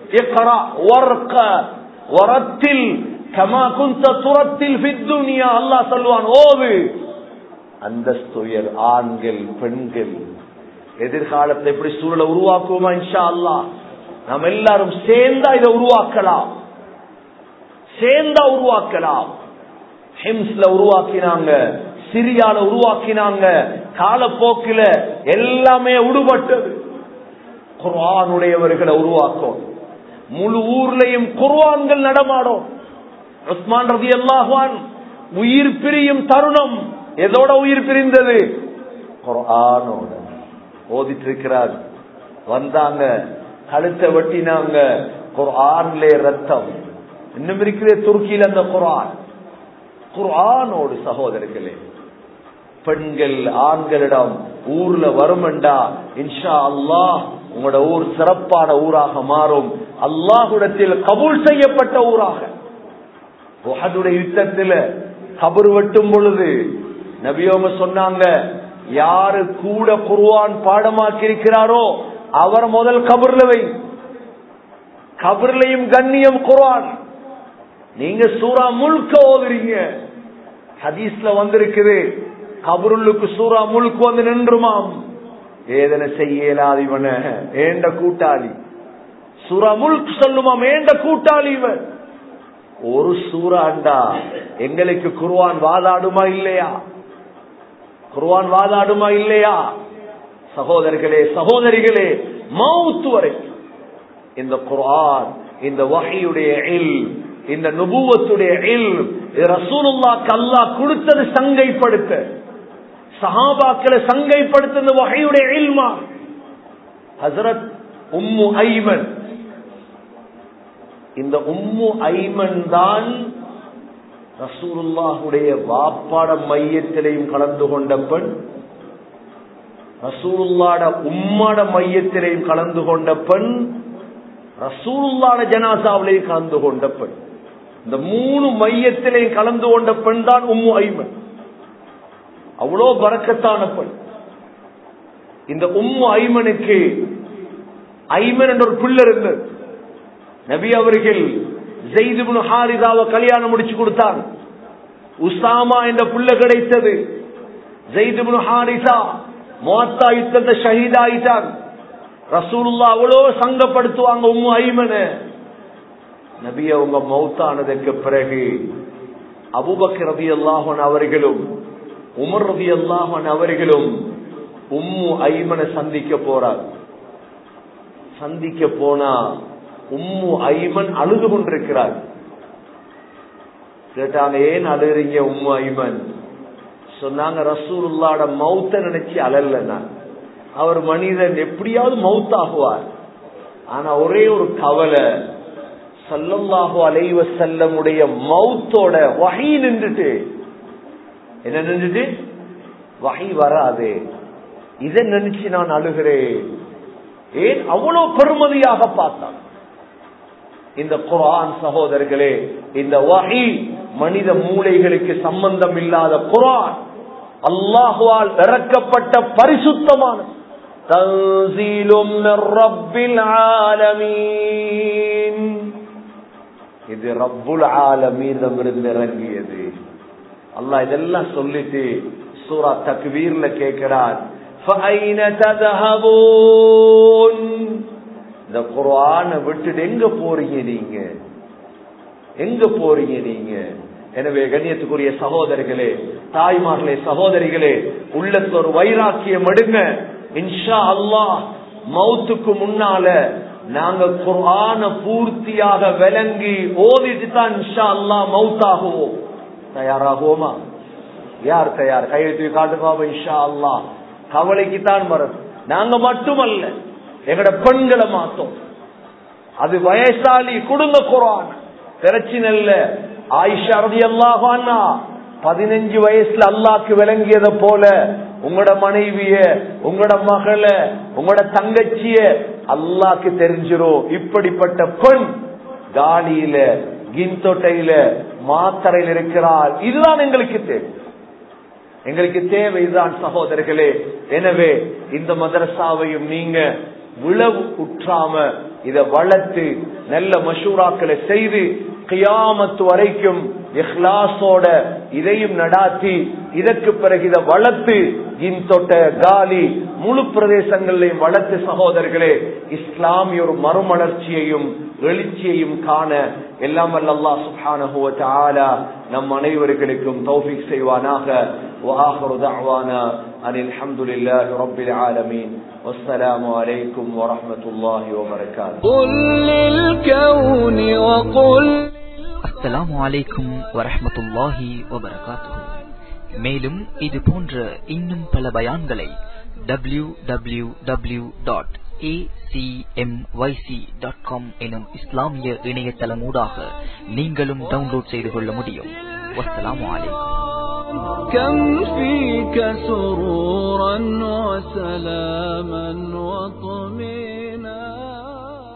வரத்தில் கமா குந்த துரத்தில் பித்துனியா அல்லா சொல்லுவான் ஓவு அந்தஸ்துயர் ஆண்கள் பெண்கள் எதிர்காலத்தை எப்படி சூழலை உருவாக்குவோமா இன்ஷா அல்லா நாம் எல்லாரும் சேர்ந்தா இதை உருவாக்கலாம் சேர்ந்தா உருவாக்கலாம் ஹிம்ஸ்ல உருவாக்கினாங்க சிரியால உருவாக்கினாங்க காலப்போக்கில எல்லாமே உடுபட்டது குர்ஆனுடையவர்களை உருவாக்கும் முழு ஊர்லயும் குர்வான்கள் நடமாடும் உஸ்மான் ரதி அல்லாஹான் உயிர் பிரியும் தருணம் எதோட உயிர் பிரிந்தது குர்ஆனோட ஓதிட்டு இருக்கிறார் வந்தாங்க கழுத்தை வெட்டினாங்க குர்ஆன்லே ரத்தம் இன்னும் இருக்கிற துருக்கியில் அந்த குர்ஆன் குர்ஆனோடு சகோதரர்களே பெண்கள் ஆண்களிடம் ஊர்ல வருமெண்டா இன்ஷா அல்லாஹ் உங்களோட ஊர் சிறப்பான ஊராக மாறும் அல்லாஹுடத்தில் கபூல் செய்யப்பட்ட ஊராக உஹதுடைய யுத்தத்துல கபர் வெட்டும் பொழுது நபியோங்க சொன்னாங்க யாரு கூட குருவான் பாடமாக்கி இருக்கிறாரோ அவர் முதல் கபர்ல வை கபர்லையும் கண்ணியம் குர்ஆன் நீங்க சூரா முழுக்க ஓதுறீங்க ஹதீஸ்ல வந்திருக்குது கபருளுக்கு சூரா முழுக்க வந்து நின்றுமாம் வேதனை செய்யலாது இவன ஏண்ட கூட்டாளி சூரா முழுக்க சொல்லுமாம் ஏண்ட கூட்டாளி இவன் ஒரு சூறாண்டா எங்களுக்கு குர்வான் வாதாடுமா இல்லையா குர்வான் வாதாடுமா இல்லையா சகோதரர்களே சகோதரிகளே மவுத்து வரைக்கும் இந்த குர்ஆன் இந்த வகையுடைய இல் இந்த நுபுவத்துடைய இல் ரசூலுல்லாக்கு அல்லாஹ் கொடுத்தது சங்கைப்படுத்த சஹாபாக்களை சங்கைப்படுத்த இந்த வகையுடைய இல்மா ஹசரத் உம்மு ஐமன் இந்த உம்மு ஐமன் தான் ரசூலுல்லாஹுடைய வாப்பாட மையத்திலையும் கலந்து கொண்ட பெண் ரசூலுல்லாட உம்மாட மையத்திலையும் கலந்து கொண்ட பெண் ரசூலுல்லாட ஜனாசாவிலையும் கலந்து கொண்ட பெண் இந்த மூணு மையத்திலையும் கலந்து கொண்ட பெண் தான் உம்மு ஐமன் அவ்வளோ பறக்கத்தான பெண் இந்த உம்மு ஐமனுக்கு ஐமன் என்ற ஒரு பிள்ளை இருந்தது நபி அவர்கள் ஜெய்துபுன் ஹாரிதாவை கல்யாணம் முடிச்சு கொடுத்தாங்க உசாமா என்ற புள்ள கிடைத்தது ஜெய்துபுன் ஹாரிசா மோத்தா யுத்தத்தை ஷஹீதாயிட்டாங்க ரசூலுல்லா அவ்வளோ சங்கப்படுத்துவாங்க உம்மு ஐமன நபி அவங்க மௌத்தானதுக்கு பிறகு அபுபக் ரபி அல்லாஹன் அவர்களும் உமர் ரபி அல்லாஹன் அவர்களும் உம்மு ஐமனை சந்திக்க போறார் சந்திக்க போனா உம்மு ஐமன் அழுது கொண்டிருக்கிறார் கேட்டாங்க ஏன் அழுகிறீங்க உம்மு ஐமன் சொன்னாங்க ரசூலுல்லாட மௌத்த நினைச்சு அழல்ல நான் அவர் மனிதன் எப்படியாவது மவுத் ஆகுவார் ஆனா ஒரே ஒரு கவலை சல்லல்லாஹு அலைவ செல்லமுடைய மவுத்தோட வகை நின்றுட்டு என்ன நின்றுட்டு வகை வராது இதை நினைச்சு நான் அழுகிறேன் ஏன் அவ்வளவு பெருமதியாக பார்த்தான் இந்த குரான் சகோதரர்களே இந்த வகை மனித மூளைகளுக்கு சம்பந்தம் இல்லாத குரான் அல்லாஹுவால் இறக்கப்பட்ட பரிசுத்தமான தன்சீலும் ரப்பில் ஆலமீன் இது ரப்புல் ஆலமீனிடமிருந்து இறங்கியது அல்லாஹ் இதெல்லாம் சொல்லிட்டு சூரா தக்வீர்ல கேட்கிறார் فَأَيْنَ تَذْهَبُونَ இந்த குர்ஆன விட்டுட்டு எங்க போறீங்க நீங்க எங்க போறீங்க நீங்க எனவே கண்ணியத்துக்குரிய சகோதரிகளே தாய்மார்களே சகோதரிகளே உள்ளத்துல ஒரு வைராக்கியம் எடுங்க இன்ஷா அல்லாஹ் மௌத்துக்கு முன்னால நாங்க குர்ஆன பூர்த்தியாக விளங்கி ஓதிட்டு தான் இன்ஷா அல்லாஹ் மௌத்தாகுவோம் தயாராகுவோமா யார் தயார் கையெழுத்து காட்டுக்காம இன்ஷா அல்லாஹ் கவலைக்கு தான் வரும் நாங்க மட்டுமல்ல எங்கட பெண்களை மாத்தோம் அது வயசாலி கொடுங்க குரான் பிரச்சனை இல்ல ஆயிஷா ரதி அல்லாஹான்னா பதினஞ்சு வயசுல அல்லாக்கு விளங்கியத போல உங்களோட மனைவிய உங்களோட மகள உங்களோட தங்கச்சிய அல்லாக்கு தெரிஞ்சிரும் இப்படிப்பட்ட பெண் காலியில கின்தொட்டையில மாத்தரையில் இருக்கிறார் இதுதான் எங்களுக்கு தேவை எங்களுக்கு தேவை இதுதான் சகோதரர்களே எனவே இந்த மதரசாவையும் நீங்க விளவு உற்றாம இத வளர்த்து நல்ல மஷூராக்களை செய்து கியாமத்து வரைக்கும் இஹ்லாசோட இதையும் நடாத்தி இதற்கு பிறகு இதை வளர்த்து இன் தொட்ட காலி முழு பிரதேசங்களையும் வளர்த்து சகோதரர்களே இஸ்லாமிய ஒரு மறுமலர்ச்சியையும் எழுச்சியையும் காண எல்லாம் அல்லா சுப்ஹானஹு வ தஆலா நம் அனைவர்களுக்கும் தௌஃபீக் செய்வானாக وآخر دعوانا أن الحمد لله رب العالمين والسلام عليكم ورحمة الله وبركاته قل للكون وقل அஸ்ஸலாமு அலைக்கும் வரஹ்மத்துல்லாஹி வபரகாத்துஹு மேலும் இது போன்ற இன்னும் பல பயான்களை டபிள்யூ டபிள்யூ டபிள்யூ டாட் எனும் இஸ்லாமிய இணையதளமூடாக நீங்களும் டவுன்லோட் செய்து கொள்ள முடியும் வஸ்ஸலாமு அலைக்கும் كم فيك سرورا وسلاما وطمئنا